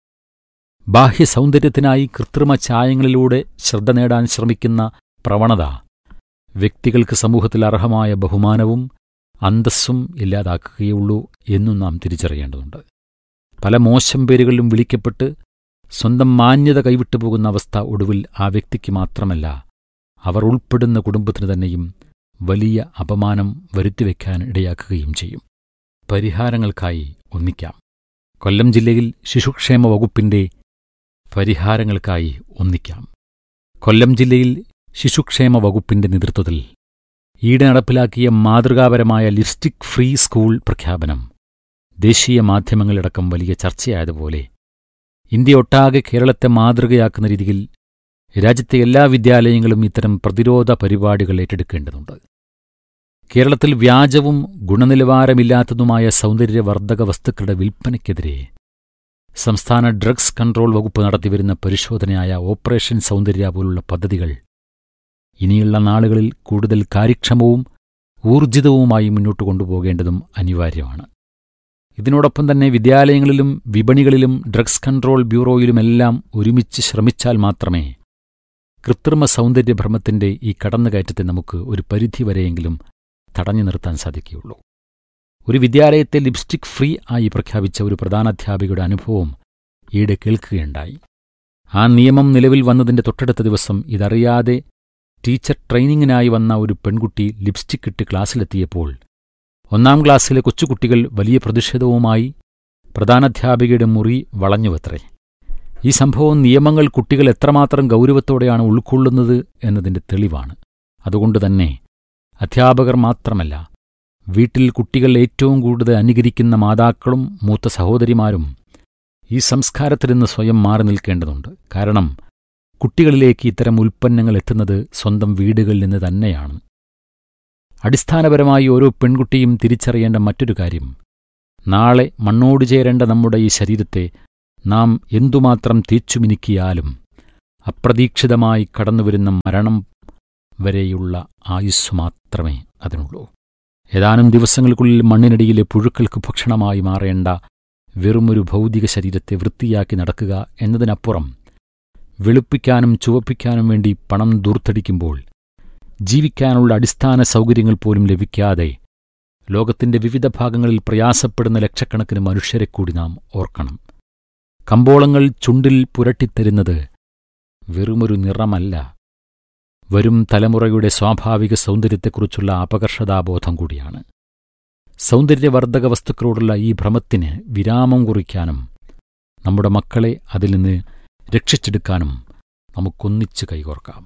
ബാഹ്യ സൗന്ദര്യത്തിനായി കൃത്രിമ ചായങ്ങളിലൂടെ ശ്രദ്ധ നേടാൻ ശ്രമിക്കുന്ന പ്രവണത വ്യക്തികൾക്ക് സമൂഹത്തിൽ അർഹമായ ബഹുമാനവും അന്തസ്സും ഇല്ലാതാക്കുകയുള്ളൂ എന്നും നാം തിരിച്ചറിയേണ്ടതുണ്ട് പല മോശം പേരുകളിലും വിളിക്കപ്പെട്ട് സ്വന്തം മാന്യത കൈവിട്ടു പോകുന്ന അവസ്ഥ ഒടുവിൽ ആ വ്യക്തിക്ക് മാത്രമല്ല അവർ ഉൾപ്പെടുന്ന കുടുംബത്തിന് തന്നെയും വലിയ അപമാനം വരുത്തിവെക്കാൻ ഇടയാക്കുകയും ചെയ്യും പരിഹാരങ്ങൾക്കായി ഒന്നിക്കാം കൊല്ലം ജില്ലയിൽ ശിശുക്ഷേമ വകുപ്പിന്റെ പരിഹാരങ്ങൾക്കായി ഒന്നിക്കാം കൊല്ലം ജില്ലയിൽ ശിശുക്ഷേമ വകുപ്പിന്റെ നേതൃത്വത്തിൽ ഈടെ നടപ്പിലാക്കിയ മാതൃകാപരമായ ലിപ്സ്റ്റിക് ഫ്രീ സ്കൂൾ പ്രഖ്യാപനം ദേശീയ മാധ്യമങ്ങളിലടക്കം വലിയ ചർച്ചയായതുപോലെ ഇന്ത്യയൊട്ടാകെ കേരളത്തെ മാതൃകയാക്കുന്ന രീതിയിൽ രാജ്യത്തെ എല്ലാ വിദ്യാലയങ്ങളും ഇത്തരം പ്രതിരോധ പരിപാടികൾ ഏറ്റെടുക്കേണ്ടതുണ്ട് കേരളത്തിൽ വ്യാജവും ഗുണനിലവാരമില്ലാത്തതുമായ സൗന്ദര്യവർദ്ധക വസ്തുക്കളുടെ വിൽപ്പനയ്ക്കെതിരെ സംസ്ഥാന ഡ്രഗ്സ് കൺട്രോൾ വകുപ്പ് നടത്തിവരുന്ന പരിശോധനയായ ഓപ്പറേഷൻ സൗന്ദര്യ പോലുള്ള പദ്ധതികൾ ഇനിയുള്ള നാളുകളിൽ കൂടുതൽ കാര്യക്ഷമവും ഊർജിതവുമായി മുന്നോട്ട് കൊണ്ടുപോകേണ്ടതും അനിവാര്യമാണ് ഇതിനോടൊപ്പം തന്നെ വിദ്യാലയങ്ങളിലും വിപണികളിലും ഡ്രഗ്സ് കൺട്രോൾ ബ്യൂറോയിലുമെല്ലാം ഒരുമിച്ച് ശ്രമിച്ചാൽ മാത്രമേ കൃത്രിമ സൗന്ദര്യഭ്രമത്തിന്റെ ഈ കടന്നുകയറ്റത്തെ നമുക്ക് ഒരു പരിധിവരെയെങ്കിലും തടഞ്ഞു നിർത്താൻ സാധിക്കുകയുള്ളൂ ഒരു വിദ്യാലയത്തെ ലിപ്സ്റ്റിക് ഫ്രീ ആയി പ്രഖ്യാപിച്ച ഒരു പ്രധാനാധ്യാപികയുടെ അനുഭവം ഈയിടെ കേൾക്കുകയുണ്ടായി ആ നിയമം നിലവിൽ വന്നതിന്റെ തൊട്ടടുത്ത ദിവസം ഇതറിയാതെ ടീച്ചർ ട്രെയിനിങ്ങിനായി വന്ന ഒരു പെൺകുട്ടി ലിപ്സ്റ്റിക് ഇട്ട് ക്ലാസ്സിലെത്തിയപ്പോൾ ഒന്നാം ക്ലാസ്സിലെ കൊച്ചുകുട്ടികൾ വലിയ പ്രതിഷേധവുമായി പ്രധാനാധ്യാപികയുടെ മുറി വളഞ്ഞുവത്രേ ഈ സംഭവം നിയമങ്ങൾ കുട്ടികൾ എത്രമാത്രം ഗൗരവത്തോടെയാണ് ഉൾക്കൊള്ളുന്നത് എന്നതിന്റെ തെളിവാണ് അതുകൊണ്ടുതന്നെ അധ്യാപകർ മാത്രമല്ല വീട്ടിൽ കുട്ടികൾ ഏറ്റവും കൂടുതൽ അനുകരിക്കുന്ന മാതാക്കളും മൂത്ത സഹോദരിമാരും ഈ സംസ്കാരത്തിൽ നിന്ന് സ്വയം മാറി നിൽക്കേണ്ടതുണ്ട് കാരണം കുട്ടികളിലേക്ക് ഇത്തരം ഉൽപ്പന്നങ്ങൾ എത്തുന്നത് സ്വന്തം വീടുകളിൽ നിന്ന് തന്നെയാണ് അടിസ്ഥാനപരമായി ഓരോ പെൺകുട്ടിയും തിരിച്ചറിയേണ്ട മറ്റൊരു കാര്യം നാളെ മണ്ണോട് ചേരേണ്ട നമ്മുടെ ഈ ശരീരത്തെ നാം എന്തുമാത്രം തേച്ചുമിനുക്കിയാലും അപ്രതീക്ഷിതമായി കടന്നുവരുന്ന മരണം വരെയുള്ള ആയുസ് മാത്രമേ അതിനുള്ളൂ ഏതാനും ദിവസങ്ങൾക്കുള്ളിൽ മണ്ണിനടിയിലെ പുഴുക്കൾക്ക് ഭക്ഷണമായി മാറേണ്ട വെറുമൊരു ഭൗതിക ശരീരത്തെ വൃത്തിയാക്കി നടക്കുക എന്നതിനപ്പുറം വെളുപ്പിക്കാനും ചുവപ്പിക്കാനും വേണ്ടി പണം ദൂർത്തടിക്കുമ്പോൾ ജീവിക്കാനുള്ള അടിസ്ഥാന സൗകര്യങ്ങൾ പോലും ലഭിക്കാതെ ലോകത്തിന്റെ വിവിധ ഭാഗങ്ങളിൽ പ്രയാസപ്പെടുന്ന ലക്ഷക്കണക്കിന് മനുഷ്യരെ കൂടി നാം ഓർക്കണം കമ്പോളങ്ങൾ ചുണ്ടിൽ പുരട്ടിത്തരുന്നത് വെറുമൊരു നിറമല്ല വരും തലമുറയുടെ സ്വാഭാവിക സൗന്ദര്യത്തെക്കുറിച്ചുള്ള അപകർഷതാബോധം കൂടിയാണ് സൗന്ദര്യവർദ്ധക വസ്തുക്കളോടുള്ള ഈ ഭ്രമത്തിന് വിരാമം കുറിക്കാനും നമ്മുടെ മക്കളെ അതിൽ നിന്ന് രക്ഷിച്ചെടുക്കാനും നമുക്കൊന്നിച്ച് കൈകോർക്കാം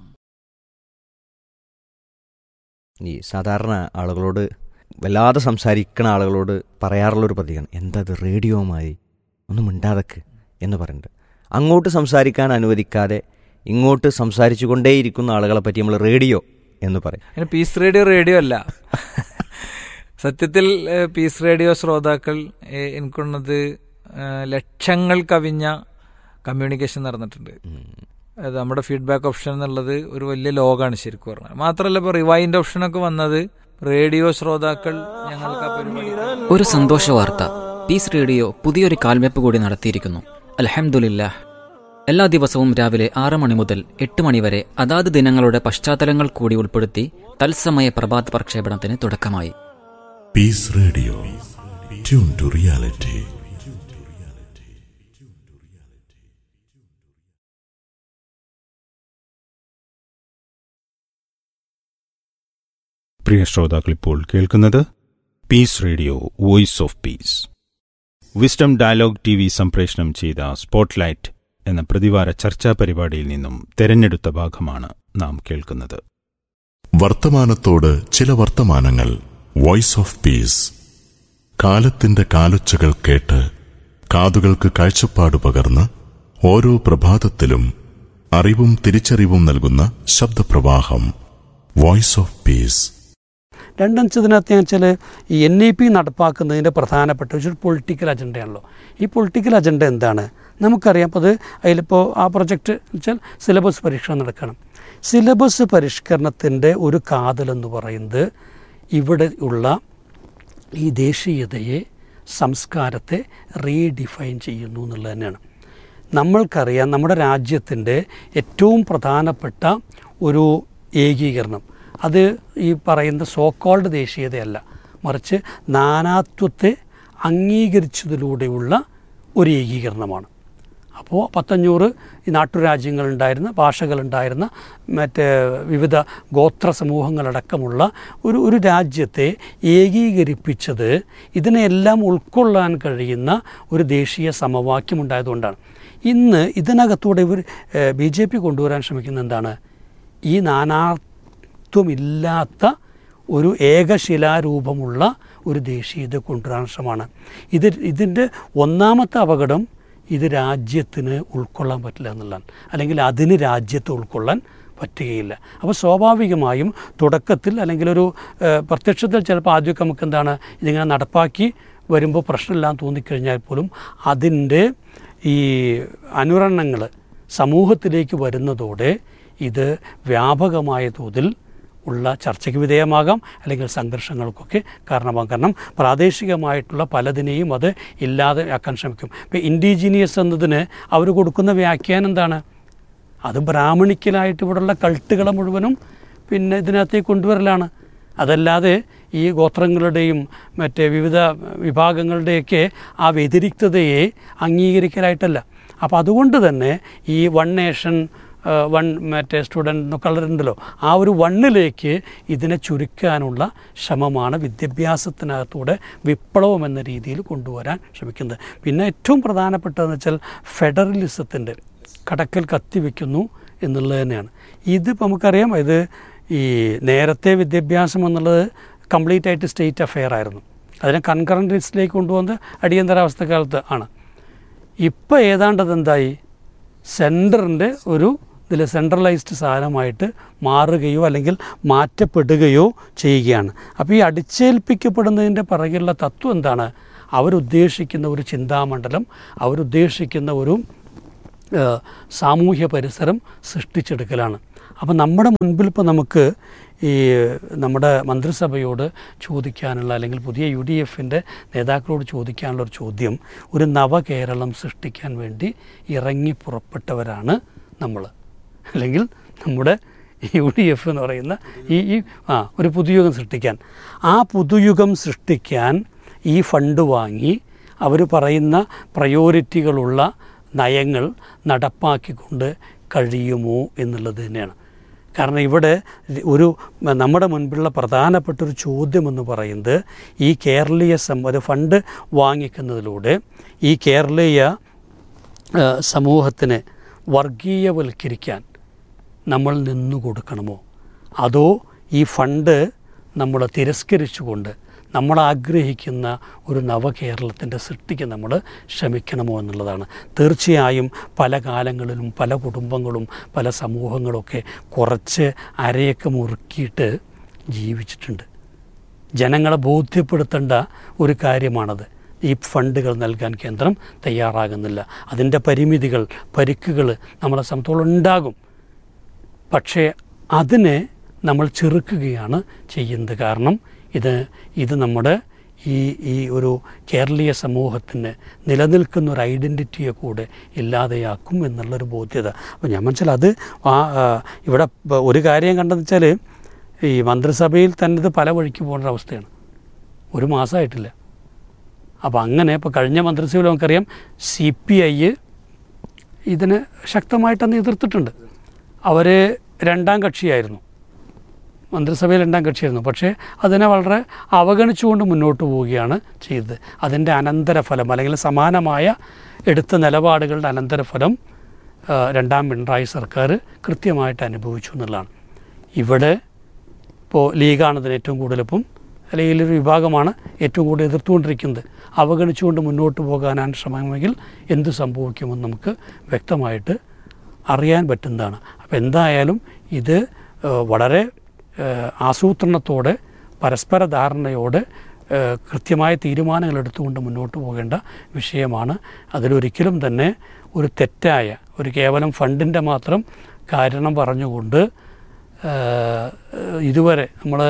ഈ സാധാരണ ആളുകളോട് വല്ലാതെ സംസാരിക്കുന്ന ആളുകളോട് പറയാറുള്ളൊരു പ്രതികരണം എന്താ അത് റേഡിയോമായി ഒന്നും മിണ്ടാതക്ക് എന്ന് പറയുന്നുണ്ട് അങ്ങോട്ട് സംസാരിക്കാൻ അനുവദിക്കാതെ ഇങ്ങോട്ട് സംസാരിച്ചു കൊണ്ടേയിരിക്കുന്ന ആളുകളെ പറ്റി നമ്മൾ റേഡിയോ എന്ന് പറയും അതിന് പീസ് റേഡിയോ റേഡിയോ അല്ല സത്യത്തിൽ ഏഹ്, പീസ് റേഡിയോ ശ്രോതാക്കൾ ഏഹ്, എനിക്കുള്ളത് ഏഹ്, ലക്ഷങ്ങൾ കവിഞ്ഞ കമ്മ്യൂണിക്കേഷൻ നടന്നിട്ടുണ്ട് അത് നമ്മുടെ ഫീഡ്ബാക്ക് ഓപ്ഷൻ എന്നുള്ളത് ഒരു വലിയ ലോകമാണ് ശരിക്കും പറഞ്ഞാൽ മാത്രമല്ല ഇപ്പോൾ റിവൈൻഡ് ഓപ്ഷനൊക്കെ വന്നത് റേഡിയോ ശ്രോതാക്കൾ ഞങ്ങൾക്ക് ആ പരിപാടി ഒരു സന്തോഷ വാർത്ത പീസ് റേഡിയോ പുതിയൊരു കാൽവെപ്പ് കൂടി നടത്തിയിരിക്കുന്നു അൽഹംദുലില്ലാ എല്ലാ ദിവസവും രാവിലെ ആറ് മണി മുതൽ എട്ട് മണി വരെ അതാത് ദിനങ്ങളുടെ പശ്ചാത്തലങ്ങൾ കൂടി ഉൾപ്പെടുത്തി തത്സമയ പ്രഭാത പ്രക്ഷേപണത്തിന് തുടക്കമായി Peace Radio. Tune to reality. പ്രിയ ശ്രോതാക്കൾ ഇപ്പോൾ കേൾക്കുന്നത് peace radio voice of peace wisdom dialogue T V സംപ്രേഷണം ചെയ്ത സ്പോട്ട്ലൈറ്റ് എന്ന പ്രതിവാര ചർച്ചാ പരിപാടിയിൽ നിന്നും തെരഞ്ഞെടുത്ത ഭാഗമാണ് നാം കേൾക്കുന്നത് വർത്തമാനത്തോട് ചില വർത്തമാനങ്ങൾ വോയിസ് ഓഫ് പീസ് കാലത്തിന്റെ കാലൊച്ചകൾ കേട്ട് കാതുകൾക്ക് കാഴ്ചപ്പാട് പകർന്ന് ഓരോ പ്രഭാതത്തിലും അറിവും തിരിച്ചറിവും നൽകുന്ന ശബ്ദപ്രവാഹം വോയിസ് ഓഫ് പീസ് രണ്ടഞ്ചതിനകത്ത് ഞാൻ വെച്ചാൽ ഈ എൻ ഇ പി നടപ്പാക്കുന്നതിൻ്റെ പ്രധാനപ്പെട്ട ഒരു പൊളിറ്റിക്കൽ അജണ്ടയാണല്ലോ ഈ പൊളിറ്റിക്കൽ അജണ്ട എന്താണ് നമുക്കറിയാം അപ്പോൾ അത് അതിലിപ്പോൾ ആ പ്രൊജക്റ്റ് വെച്ചാൽ സിലബസ് പരിഷ്കരണം നടക്കണം സിലബസ് പരിഷ്കരണത്തിൻ്റെ ഒരു കാതലെന്ന് പറയുന്നത് ഇവിടെ ഉള്ള ഈ ദേശീയതയെ സംസ്കാരത്തെ റീഡിഫൈൻ ചെയ്യുന്നു എന്നുള്ളത് തന്നെയാണ് നമ്മൾക്കറിയാം നമ്മുടെ രാജ്യത്തിൻ്റെ ഏറ്റവും പ്രധാനപ്പെട്ട ഒരു ഏകീകരണം അത് ഈ പറയുന്ന സോക്കോൾഡ് ദേശീയതയല്ല മറിച്ച് നാനാത്വത്തെ അംഗീകരിച്ചതിലൂടെയുള്ള ഒരു ഏകീകരണമാണ് അപ്പോൾ പത്തഞ്ഞൂറ് ഈ നാട്ടുരാജ്യങ്ങളുണ്ടായിരുന്ന ഭാഷകളുണ്ടായിരുന്ന മറ്റ് വിവിധ ഗോത്ര സമൂഹങ്ങളടക്കമുള്ള ഒരു ഒരു രാജ്യത്തെ ഏകീകരിപ്പിച്ചത് ഇതിനെല്ലാം ഉൾക്കൊള്ളാൻ കഴിയുന്ന ഒരു ദേശീയ സമവാക്യം ഉണ്ടായതുകൊണ്ടാണ് ഇന്ന് ഇതിനകത്തൂടെ ഇവർ ബി ജെ പി കൊണ്ടുവരാൻ ശ്രമിക്കുന്ന എന്താണ് ഈ നാനാത്വമില്ലാത്ത ഒരു ഏകശിലാരൂപമുള്ള ഒരു ദേശീയത കൊണ്ടുവരാൻ ശ്രമമാണ് ഇത് ഇതിൻ്റെ ഒന്നാമത്തെ അപകടം ഇത് രാജ്യത്തിന് ഉൾക്കൊള്ളാൻ പറ്റില്ല എന്നുള്ളതാണ് അല്ലെങ്കിൽ അതിന് രാജ്യത്തെ ഉൾക്കൊള്ളാൻ പറ്റുകയില്ല അപ്പോൾ സ്വാഭാവികമായും തുടക്കത്തിൽ അല്ലെങ്കിൽ ഒരു ഏഹ്, പ്രത്യക്ഷത്തിൽ ചിലപ്പോൾ ആദ്യമൊക്കെ നമുക്ക് എന്താണ് ഇതിങ്ങനെ നടപ്പാക്കി വരുമ്പോൾ പ്രശ്നമില്ലാന്ന് തോന്നിക്കഴിഞ്ഞാൽ പോലും അതിൻ്റെ ഈ അനുരണങ്ങൾ സമൂഹത്തിലേക്ക് വരുന്നതോടെ ഇത് വ്യാപകമായ തോതിൽ ഉള്ള ചർച്ചയ്ക്ക് വിധേയമാകാം അല്ലെങ്കിൽ സംഘർഷങ്ങൾക്കൊക്കെ കാരണമാകാം കാരണം പ്രാദേശികമായിട്ടുള്ള പലതിനെയും അത് ഇല്ലാതെ ആക്കാൻ ശ്രമിക്കും ഇപ്പോൾ ഇൻഡിജീനിയസ് എന്നതിന് അവർ കൊടുക്കുന്ന വ്യാഖ്യാനം എന്താണ് അത് ബ്രാഹ്മണിക്കലായിട്ട് ഇവിടെയുള്ള കൾട്ടുകളെ മുഴുവനും പിന്നെ ഇതിനകത്തേക്ക് കൊണ്ടുവരലാണ് അതല്ലാതെ ഈ ഗോത്രങ്ങളുടെയും മറ്റേ വിവിധ വിഭാഗങ്ങളുടെയൊക്കെ ആ വ്യതിരിക്തതയെ അംഗീകരിക്കലായിട്ടല്ല അപ്പോൾ അതുകൊണ്ട് തന്നെ ഈ വൺ നേഷൻ വൺ മറ്റേ സ്റ്റുഡൻറ്റ് എന്നൊക്കെ ഉള്ളതുണ്ടല്ലോ ആ ഒരു വണ്ണിലേക്ക് ഇതിനെ ചുരുക്കാനുള്ള ശ്രമമാണ് വിദ്യാഭ്യാസത്തിനകത്തൂടെ വിപ്ലവം എന്ന രീതിയിൽ കൊണ്ടുവരാൻ ശ്രമിക്കുന്നത് പിന്നെ ഏറ്റവും പ്രധാനപ്പെട്ടതെന്ന് വെച്ചാൽ ഫെഡറലിസത്തിൻ്റെ കടക്കൽ കത്തിവെക്കുന്നു എന്നുള്ളത് തന്നെയാണ് ഇത് ഇപ്പോൾ നമുക്കറിയാം ഇത് ഈ നേരത്തെ വിദ്യാഭ്യാസം എന്നുള്ളത് കംപ്ലീറ്റ് ആയിട്ട് സ്റ്റേറ്റ് അഫെയർ ആയിരുന്നു അതിനെ കൺകറൻറ്റ് ലിസ്റ്റിലേക്ക് കൊണ്ടുവന്നത് അടിയന്തരാവസ്ഥ കാലത്ത് ആണ് ഇപ്പോൾ ഏതാണ്ട് അതെന്തായി സെൻറ്ററിൻ്റെ ഒരു ഇതിൽ സെൻട്രലൈസ്ഡ് സാധനമായിട്ട് മാറുകയോ അല്ലെങ്കിൽ മാറ്റപ്പെടുകയോ ചെയ്യുകയാണ് അപ്പോൾ ഈ അടിച്ചേൽപ്പിക്കപ്പെടുന്നതിൻ്റെ പിറകിലുള്ള തത്വം എന്താണ് അവരുദ്ദേശിക്കുന്ന ഒരു ചിന്താമണ്ഡലം അവരുദ്ദേശിക്കുന്ന ഒരു ഏഹ്, സാമൂഹ്യ പരിസരം സൃഷ്ടിച്ചെടുക്കലാണ് അപ്പോൾ നമ്മുടെ മുൻപിൽ ഇപ്പോൾ നമുക്ക് ഈ നമ്മുടെ മന്ത്രിസഭയോട് ചോദിക്കാനുള്ള അല്ലെങ്കിൽ പുതിയ യു ഡി എഫിൻ്റെ നേതാക്കളോട് ചോദിക്കാനുള്ള ഒരു ചോദ്യം ഒരു നവകേരളം സൃഷ്ടിക്കാൻ വേണ്ടി ഇറങ്ങി പുറപ്പെട്ടവരാണ് നമ്മൾ അല്ലെങ്കിൽ നമ്മുടെ യു ഡി എഫ് എന്ന് പറയുന്ന ഈ ഈ ആ ഒരു പുതുയുഗം സൃഷ്ടിക്കാൻ ആ പുതുയുഗം സൃഷ്ടിക്കാൻ ഈ ഫണ്ട് വാങ്ങി അവർ പറയുന്ന പ്രയോറിറ്റികളുള്ള നയങ്ങൾ നടപ്പാക്കിക്കൊണ്ട് കഴിയുമോ എന്നുള്ളത് തന്നെയാണ് കാരണം ഇവിടെ ഒരു നമ്മുടെ മുൻപിലുള്ള പ്രധാനപ്പെട്ട ഒരു ചോദ്യം എന്ന് പറയുന്നത് ഈ കേരളീയ സം ഒരു ഫണ്ട് വാങ്ങിക്കുന്നതിലൂടെ ഈ കേരളീയ ആ, സമൂഹത്തിനെ വർഗീയവൽക്കരിക്കാൻ നമ്മൾ നിന്നു കൊടുക്കണമോ അതോ ഈ ഫണ്ട് നമ്മൾ തിരസ്കരിച്ചുകൊണ്ട് നമ്മൾ ആഗ്രഹിക്കുന്ന ഒരു നവകേരളത്തിൻ്റെ സൃഷ്ടിക്ക് നമ്മൾ ശ്രമിക്കണമോ എന്നുള്ളതാണ് തീർച്ചയായും പല കാലങ്ങളിലും പല കുടുംബങ്ങളും പല സമൂഹങ്ങളൊക്കെ കുറച്ച് അരയൊക്കെ മുറുക്കിയിട്ട് ജീവിച്ചിട്ടുണ്ട് ജനങ്ങളെ ബോധ്യപ്പെടുത്തേണ്ട ഒരു കാര്യമാണത് ഈ ഫണ്ടുകൾ നൽകാൻ കേന്ദ്രം തയ്യാറാകുന്നില്ല അതിൻ്റെ പരിമിതികൾ പരിക്കുകൾ നമ്മളെ സംബന്ധിച്ചോളം ഉണ്ടാകും പക്ഷേ അതിനെ നമ്മൾ ചെറുക്കുകയാണ് ചെയ്യുന്നത് കാരണം ഇത് ഇത് നമ്മുടെ ഈ ഈ ഒരു കേരളീയ സമൂഹത്തിന് നിലനിൽക്കുന്ന ഒരു ഐഡൻറ്റിറ്റിയെ കൂടെ ഇല്ലാതെയാക്കും എന്നുള്ളൊരു ബോധ്യത അപ്പോൾ ഞാൻ മനസ്സിലായി അത് ആ ആ, ഇവിടെ പ- ഒരു കാര്യം കണ്ടെന്ന് വെച്ചാൽ ഈ മന്ത്രിസഭയിൽ തന്നെ ഇത് പല വഴിക്ക് പോകേണ്ട അവസ്ഥയാണ് ഒരു മാസമായിട്ടില്ല അപ്പോൾ അങ്ങനെ ഇപ്പോൾ കഴിഞ്ഞ മന്ത്രിസഭയിൽ നമുക്കറിയാം സി പി ഐ ഇതിന് ശക്തമായിട്ട് അന്ന് എതിർത്തിട്ടുണ്ട് അവർ രണ്ടാം കക്ഷിയായിരുന്നു മന്ത്രിസഭയിൽ രണ്ടാം കക്ഷിയായിരുന്നു പക്ഷേ അതിനെ വളരെ അവഗണിച്ചുകൊണ്ട് മുന്നോട്ട് പോവുകയാണ് ചെയ്തത് അതിൻ്റെ അനന്തരഫലം അല്ലെങ്കിൽ സമാനമായ എടുത്ത നിലപാടുകളുടെ അനന്തരഫലം ആ, രണ്ടാം പിണറായി സർക്കാർ കൃത്യമായിട്ട് അനുഭവിച്ചു എന്നുള്ളതാണ് ഇവിടെ ഇപ്പോൾ ലീഗാണ് ഇതിന് ഏറ്റവും കൂടുതൽ ഇപ്പം അല്ലെങ്കിൽ ഒരു വിഭാഗമാണ് ഏറ്റവും കൂടുതൽ എതിർത്തുകൊണ്ടിരിക്കുന്നത് അവഗണിച്ചുകൊണ്ട് മുന്നോട്ട് പോകാനാണ് ശ്രമമെങ്കിൽ എന്ത് സംഭവിക്കുമെന്ന് നമുക്ക് വ്യക്തമായിട്ട് അറിയാൻ പറ്റുന്നതാണ് അപ്പോൾ എന്തായാലും ഇത് ഏഹ്, വളരെ ഏഹ്, ആസൂത്രണത്തോടെ പരസ്പര ധാരണയോടെ ഏഹ്, കൃത്യമായ തീരുമാനങ്ങൾ എടുത്തുകൊണ്ട് മുന്നോട്ട് പോകേണ്ട വിഷയമാണ് അതിലൊരിക്കലും തന്നെ ഒരു തെറ്റായ ഒരു കേവലം ഫണ്ടിൻ്റെ മാത്രം കാരണം പറഞ്ഞുകൊണ്ട് ഏഹ്, ഇതുവരെ നമ്മൾ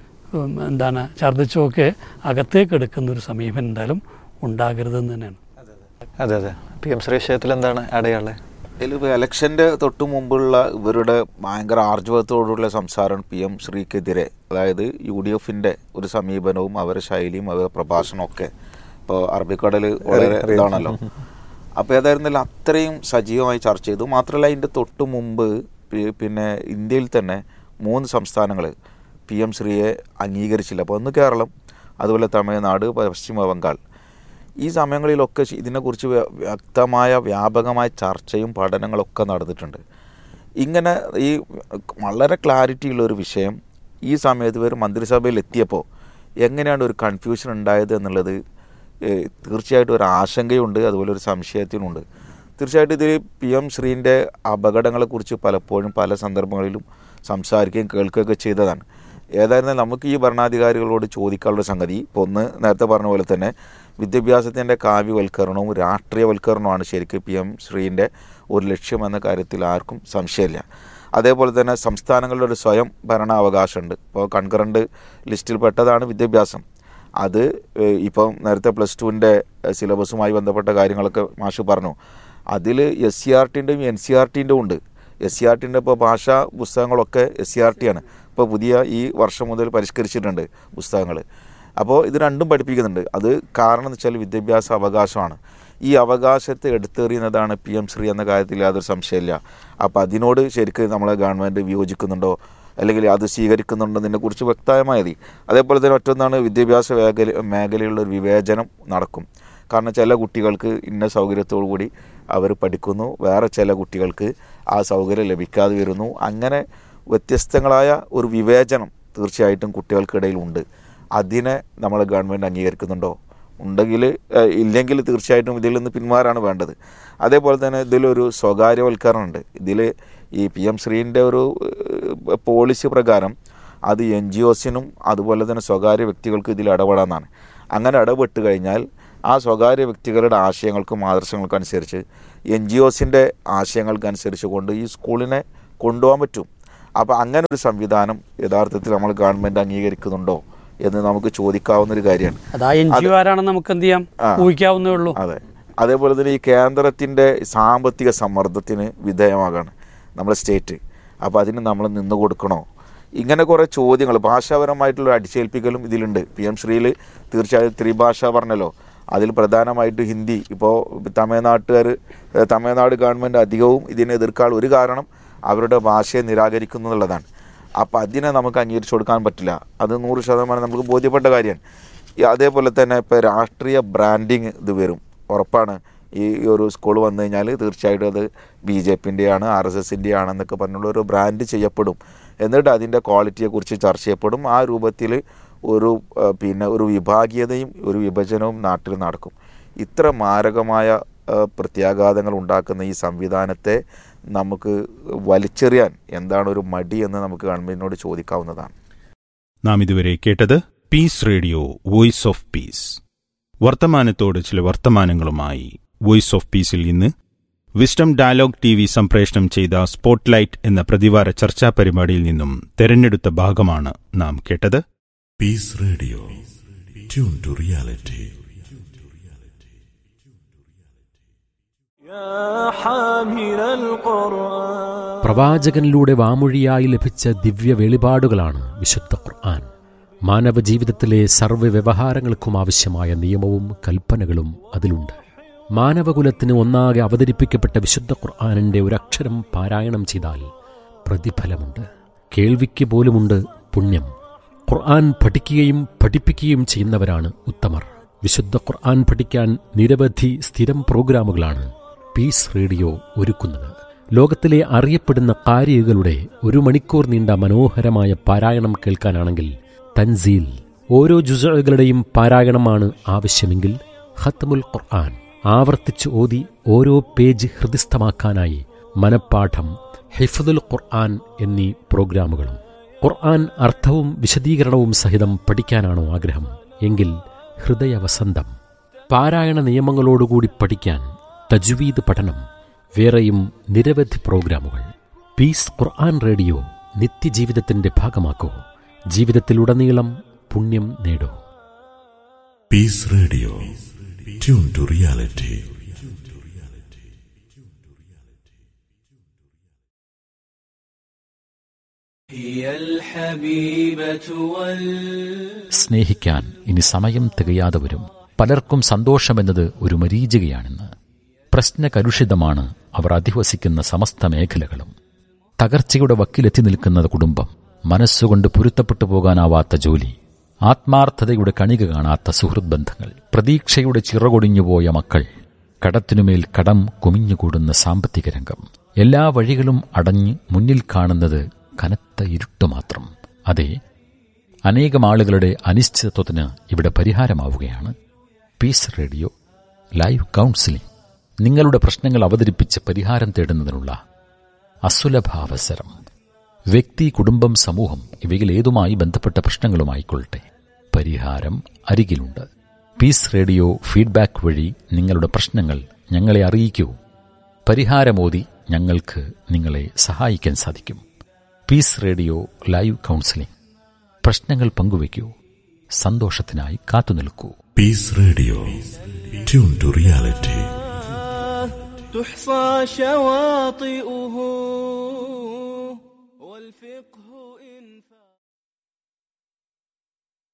എന്താണ് ഛർദ്ദിച്ചൊക്കെ അകത്തേക്ക് എടുക്കുന്ന ഒരു സമീപനം എന്തായാലും ഉണ്ടാകരുതെന്ന് തന്നെയാണ് അതെ അതെ പി എം ശ്രീ വിഷയത്തിൽ എന്താണ് ആഡ് ചെയ്യാനുള്ളത് ഇതിലിപ്പോൾ ഇലക്ഷൻ്റെ തൊട്ട് മുമ്പുള്ള ഇവരുടെ ഭയങ്കര ആർജവത്തോടുള്ള സംസാരം പി എം ശ്രീക്കെതിരെ അതായത് യു ഡി എഫിൻ്റെ ഒരു സമീപനവും അവരുടെ ശൈലിയും അവരുടെ പ്രഭാഷണവും ഒക്കെ ഇപ്പോൾ അറബിക്കടൽ വളരെ അറിയാം. ഇതാണല്ലോ അപ്പോൾ ഏതായിരുന്നാലും അത്രയും സജീവമായി ചർച്ച ചെയ്തു മാത്രമല്ല അതിൻ്റെ തൊട്ട് മുമ്പ് പി- പിന്നെ ഇന്ത്യയിൽ തന്നെ മൂന്ന് സംസ്ഥാനങ്ങൾ പി എം ശ്രീയെ അംഗീകരിച്ചില്ല അപ്പോൾ ഒന്ന് കേരളം അതുപോലെ തമിഴ്നാട് പശ്ചിമ ബംഗാൾ ഈ സമയങ്ങളിലൊക്കെ ശ- ഇതിനെക്കുറിച്ച് വ്യ- വ്യക്തമായ വ്യാപകമായ ചർച്ചയും പഠനങ്ങളൊക്കെ നടന്നിട്ടുണ്ട് ഇങ്ങനെ ഈ വളരെ ക്ലാരിറ്റി ഉള്ള ഒരു വിഷയം ഈ സമയത്ത് ഇവർ മന്ത്രിസഭയിൽ എത്തിയപ്പോൾ എങ്ങനെയാണ് ഒരു കൺഫ്യൂഷൻ ഉണ്ടായത് എന്നുള്ളത് ഏഹ്, തീർച്ചയായിട്ടും ഒരു ആശങ്കയുണ്ട് അതുപോലെ ഒരു സംശയത്തിനുണ്ട് തീർച്ചയായിട്ടും ഇതിൽ പി എം ശ്രീൻ്റെ അപകടങ്ങളെക്കുറിച്ച് പലപ്പോഴും പല സന്ദർഭങ്ങളിലും സംസാരിക്കുകയും കേൾക്കുകയൊക്കെ ചെയ്തതാണ് ഏതായിരുന്നാലും നമുക്ക് ഈ ഭരണാധികാരികളോട് ചോദിക്കാനുള്ള സംഗതി ഇപ്പോൾ ഒന്ന് നേരത്തെ പറഞ്ഞ പോലെ തന്നെ വിദ്യാഭ്യാസത്തിൻ്റെ കാവ്യവൽക്കരണവും രാഷ്ട്രീയവൽക്കരണവുമാണ് ശരിക്കും പി എം ശ്രീൻ്റെ ഒരു ലക്ഷ്യം എന്ന കാര്യത്തിൽ ആർക്കും സംശയമില്ല അതേപോലെ തന്നെ സംസ്ഥാനങ്ങളുടെ ഒരു സ്വയം ഭരണാവകാശമുണ്ട് ഇപ്പോൾ കൺകറണ്ട് ലിസ്റ്റിൽപ്പെട്ടതാണ് വിദ്യാഭ്യാസം അത് ഏഹ്, ഇപ്പം നേരത്തെ പ്ലസ് ടുവിൻ്റെ സിലബസുമായി ബന്ധപ്പെട്ട കാര്യങ്ങളൊക്കെ മാഷ് പറഞ്ഞു അതിൽ എസ് സി ആർ ടിൻ്റെയും എൻ സി ആർ ടിൻ്റെ ഉണ്ട് എസ് സി ആർ ടിൻ്റെ ഇപ്പോൾ ഭാഷാ പുസ്തകങ്ങളൊക്കെ എസ് സി ആർ ടി ആണ് ഇപ്പോൾ പുതിയ ഈ വർഷം മുതൽ പരിഷ്കരിച്ചിട്ടുണ്ട് പുസ്തകങ്ങൾ അപ്പോൾ ഇത് രണ്ടും പഠിപ്പിക്കുന്നുണ്ട് അത് കാരണം എന്ന് വെച്ചാൽ വിദ്യാഭ്യാസ അവകാശമാണ് ഈ അവകാശത്തെ എടുത്തെറിയുന്നതാണ് പി എം ശ്രീ എന്ന കാര്യത്തിൽ യാതൊരു സംശയമില്ല അപ്പോൾ അതിനോട് ശരിക്കും നമ്മളെ ഗവൺമെൻറ് വിയോജിക്കുന്നുണ്ടോ അല്ലെങ്കിൽ അത് സ്വീകരിക്കുന്നുണ്ടോ കുറിച്ച് വ്യക്തമായ മതി അതേപോലെ തന്നെ മറ്റൊന്നാണ് വിദ്യാഭ്യാസ മേഖല മേഖലയുള്ള ഒരു വിവേചനം നടക്കും കാരണം ചില കുട്ടികൾക്ക് ഇന്ന സൗകര്യത്തോടു കൂടി അവർ പഠിക്കുന്നു വേറെ ചില കുട്ടികൾക്ക് ആ സൗകര്യം ലഭിക്കാതെ വരുന്നു അങ്ങനെ വ്യത്യസ്തങ്ങളായ ഒരു വിവേചനം തീർച്ചയായിട്ടും കുട്ടികൾക്കിടയിൽ ഉണ്ട് അതിനെ നമ്മൾ ഗവൺമെൻറ് അംഗീകരിക്കുന്നുണ്ടോ ഉണ്ടെങ്കിൽ ഏഹ്, ഇല്ലെങ്കിൽ തീർച്ചയായിട്ടും ഇതിൽ നിന്ന് പിന്മാറാണ് വേണ്ടത് അതേപോലെ തന്നെ ഇതിലൊരു സ്വകാര്യവൽക്കരണമുണ്ട് ഇതിൽ ഈ പി എം ശ്രീൻ്റെ ഒരു ഏഹ്, പോളിസി പ്രകാരം അത് എൻ ജി ഒസിനും അതുപോലെ തന്നെ സ്വകാര്യ വ്യക്തികൾക്ക് ഇതിൽ ഇടപെടാമെന്നാണ് അങ്ങനെ ഇടപെട്ട് കഴിഞ്ഞാൽ ആ സ്വകാര്യ വ്യക്തികളുടെ ആശയങ്ങൾക്കും ആദർശങ്ങൾക്കും അനുസരിച്ച് എൻ ജി ഒസിൻ്റെ ആശയങ്ങൾക്കനുസരിച്ച് കൊണ്ട് ഈ സ്കൂളിനെ കൊണ്ടുപോകാൻ പറ്റും അപ്പോൾ അങ്ങനെ ഒരു സംവിധാനം യഥാർത്ഥത്തിൽ നമ്മൾ ഗവൺമെൻറ് അംഗീകരിക്കുന്നുണ്ടോ എന്ന് നമുക്ക് ചോദിക്കാവുന്ന ഒരു കാര്യമാണ് അത് ആ എൻ ജി ഒ ആരാണെന്ന് നമുക്ക് എന്ത് ചെയ്യാം ആ. ഊഹിക്കാവുന്നേ ഉള്ളൂ അതെ അതേപോലെ തന്നെ ഈ കേന്ദ്രത്തിൻ്റെ സാമ്പത്തിക സമ്മർദ്ദത്തിന് വിധേയമാകാണ് നമ്മുടെ സ്റ്റേറ്റ് അപ്പോൾ അതിന് നമ്മൾ നിന്ന് കൊടുക്കണോ ഇങ്ങനെ കുറേ ചോദ്യങ്ങൾ ഭാഷാപരമായിട്ടുള്ള അടിച്ചേൽപ്പിക്കലും ഇതിലുണ്ട് പി എം ശ്രീയിൽ തീർച്ചയായും ത്രിഭാഷ പറഞ്ഞല്ലോ അതിൽ പ്രധാനമായിട്ട് ഹിന്ദി ഇപ്പോൾ തമിഴ്നാട്ടുകാർ ഏഹ് തമിഴ്നാട് ഗവൺമെൻറ് അധികവും ഇതിനെ എതിർക്കാൻ ഒരു കാരണം അവരുടെ ഭാഷയെ നിരാകരിക്കുന്നു എന്നുള്ളതാണ് അപ്പോൾ അതിനെ നമുക്ക് അംഗീകരിച്ചു കൊടുക്കാൻ പറ്റില്ല അത് നൂറ് ശതമാനം നമുക്ക് ബോധ്യപ്പെട്ട കാര്യമാണ് ഈ അതേപോലെ തന്നെ ഇപ്പോൾ രാഷ്ട്രീയ ബ്രാൻഡിങ് ഇത് വരും ഉറപ്പാണ് ഈ ഒരു സ്കൂൾ വന്നു കഴിഞ്ഞാൽ തീർച്ചയായിട്ടും അത് ബി ജെ പിൻ്റെയാണ് ആർ എസ് എസിൻ്റെ ആണെന്നൊക്കെ പറഞ്ഞുള്ള ഒരു ബ്രാൻഡ് ചെയ്യപ്പെടും എന്നിട്ട് അതിൻ്റെ ക്വാളിറ്റിയെക്കുറിച്ച് ചർച്ച ചെയ്യപ്പെടും ആ രൂപത്തിൽ ഒരു ആ, പിന്നെ ഒരു വിഭാഗീയതയും ഒരു വിഭജനവും നാട്ടിൽ നടക്കും ഇത്ര മാരകമായ ആ, പ്രത്യാഘാതങ്ങൾ ഉണ്ടാക്കുന്ന ഈ സംവിധാനത്തെ നമുക്ക് വലിച്ചെറിയാൻ എന്താണ് ഒരു മടി എന്ന് നമുക്ക് ഗവൺമെൻറ്റിനോട് ചോദിക്കാവുന്നതാണ് നാം ഇതുവരെ കേട്ടത് peace radio voice of peace വർത്തമാനത്തോട് ചില വർത്തമാനങ്ങളുമായി വോയിസ് ഓഫ് പീസിൽ ഇന്ന് വിസ്ഡം ഡയലോഗ് ടി വി സംപ്രേഷണം ചെയ്ത സ്പോട്ട്ലൈറ്റ് എന്ന പ്രതിവാര ചർച്ചാ പരിപാടിയിൽ നിന്നും തെരഞ്ഞെടുത്ത ഭാഗമാണ് നാം കേട്ടത് peace radio tune to reality പ്രവാചകനിലൂടെ വാമൊഴിയായി ലഭിച്ച ദിവ്യ വെളിപാടുകളാണ് വിശുദ്ധ ഖുർആൻ മാനവ ജീവിതത്തിലെ സർവ്വ വ്യവഹാരങ്ങൾക്കും ആവശ്യമായ നിയമവും കൽപ്പനകളും അതിലുണ്ട് മാനവകുലത്തിന് ഒന്നാകെ അവതരിപ്പിക്കപ്പെട്ട വിശുദ്ധ ഖുർആാനിൻ്റെ ഒരക്ഷരം പാരായണം ചെയ്താൽ പ്രതിഫലമുണ്ട് കേൾവിക്ക് പോലുമുണ്ട് പുണ്യം ഖുർആൻ പഠിക്കുകയും പഠിപ്പിക്കുകയും ചെയ്യുന്നവരാണ് ഉത്തമർ വിശുദ്ധ ഖുർആൻ പഠിക്കാൻ നിരവധി സ്ഥിരം പ്രോഗ്രാമുകളാണ് പീസ് റേഡിയോ ഒരുക്കുന്നത് ലോകത്തിലെ അറിയപ്പെടുന്ന കാരികളുടെ ഒരു മണിക്കൂർ നീണ്ട മനോഹരമായ പാരായണം കേൾക്കാനാണെങ്കിൽ തൻസീൽ ഓരോ ജുസകളുടെയും പാരായണമാണ് ആവശ്യമെങ്കിൽ ഖത്മുൽ ഖുർആൻ ആവർത്തിച്ച് ഓതി ഓരോ പേജ് ഹൃദിസ്ഥമാക്കാനായി മനപ്പാഠം ഹിഫദുൽ ഖുർആൻ എന്നീ പ്രോഗ്രാമുകളും ഖുർആൻ അർത്ഥവും വിശദീകരണവും സഹിതം പഠിക്കാനാണോ ആഗ്രഹം എങ്കിൽ ഹൃദയവസന്തം പാരായണ നിയമങ്ങളോടുകൂടി പഠിക്കാൻ തജ്വീദ് പഠനം വേറെയും നിരവധി പ്രോഗ്രാമുകൾ പീസ് ഖുർആൻ റേഡിയോ നിത്യജീവിതത്തിന്റെ ഭാഗമാക്കൂ ജീവിതത്തിലുടനീളം പുണ്യം നേടൂ Peace Radio. Tune to reality. هي الحبيبة وال സ്നേഹിക്കാൻ ഇനി സമയം തികയാതെ വരും പലർക്കും സന്തോഷമെന്നത് ഒരു മരീചികയാണെന്ന് പ്രശ്നകലുഷിതമാണ് അവർ അധിവസിക്കുന്ന സമസ്ത മേഖലകളും തകർച്ചയുടെ വക്കിലെത്തി നിൽക്കുന്ന കുടുംബം മനസ്സുകൊണ്ട് പൊരുത്തപ്പെട്ടു പോകാനാവാത്ത ജോലി ആത്മാർത്ഥതയുടെ കണിക കാണാത്ത സുഹൃത് ബന്ധങ്ങൾ പ്രതീക്ഷയുടെ ചിറകൊടിഞ്ഞുപോയ മക്കൾ കടത്തിനുമേൽ കടം കുമിഞ്ഞുകൂടുന്ന സാമ്പത്തിക രംഗം എല്ലാ വഴികളും അടഞ്ഞ് മുന്നിൽ കാണുന്നത് കനത്ത ഇരുട്ട് മാത്രം അതെ അനേകം ആളുകളുടെ അനിശ്ചിതത്വത്തിന് ഇവിടെ പരിഹാരമാവുകയാണ് പീസ് റേഡിയോ ലൈവ് കൗൺസിലിംഗ് നിങ്ങളുടെ പ്രശ്നങ്ങൾ അവതരിപ്പിച്ച് പരിഹാരം തേടുന്നതിനുള്ള അസുലഭാവസരം വ്യക്തി കുടുംബം സമൂഹം ഇവയിൽ ഏതുമായി ബന്ധപ്പെട്ട പ്രശ്നങ്ങളുമായിക്കൊള്ളട്ടെ പരിഹാരം അരികിലുണ്ട് പീസ് റേഡിയോ ഫീഡ്ബാക്ക് വഴി നിങ്ങളുടെ പ്രശ്നങ്ങൾ ഞങ്ങളെ അറിയിക്കൂ പരിഹാരമോതി ഞങ്ങൾക്ക് നിങ്ങളെ സഹായിക്കാൻ സാധിക്കും പീസ് റേഡിയോ ലൈവ് കൗൺസിലിംഗ് പ്രശ്നങ്ങൾ പങ്കുവയ്ക്കൂ സന്തോഷത്തിനായി കാത്തുനിൽക്കൂ Peace Radio. Tune to reality. تحصى شواطئه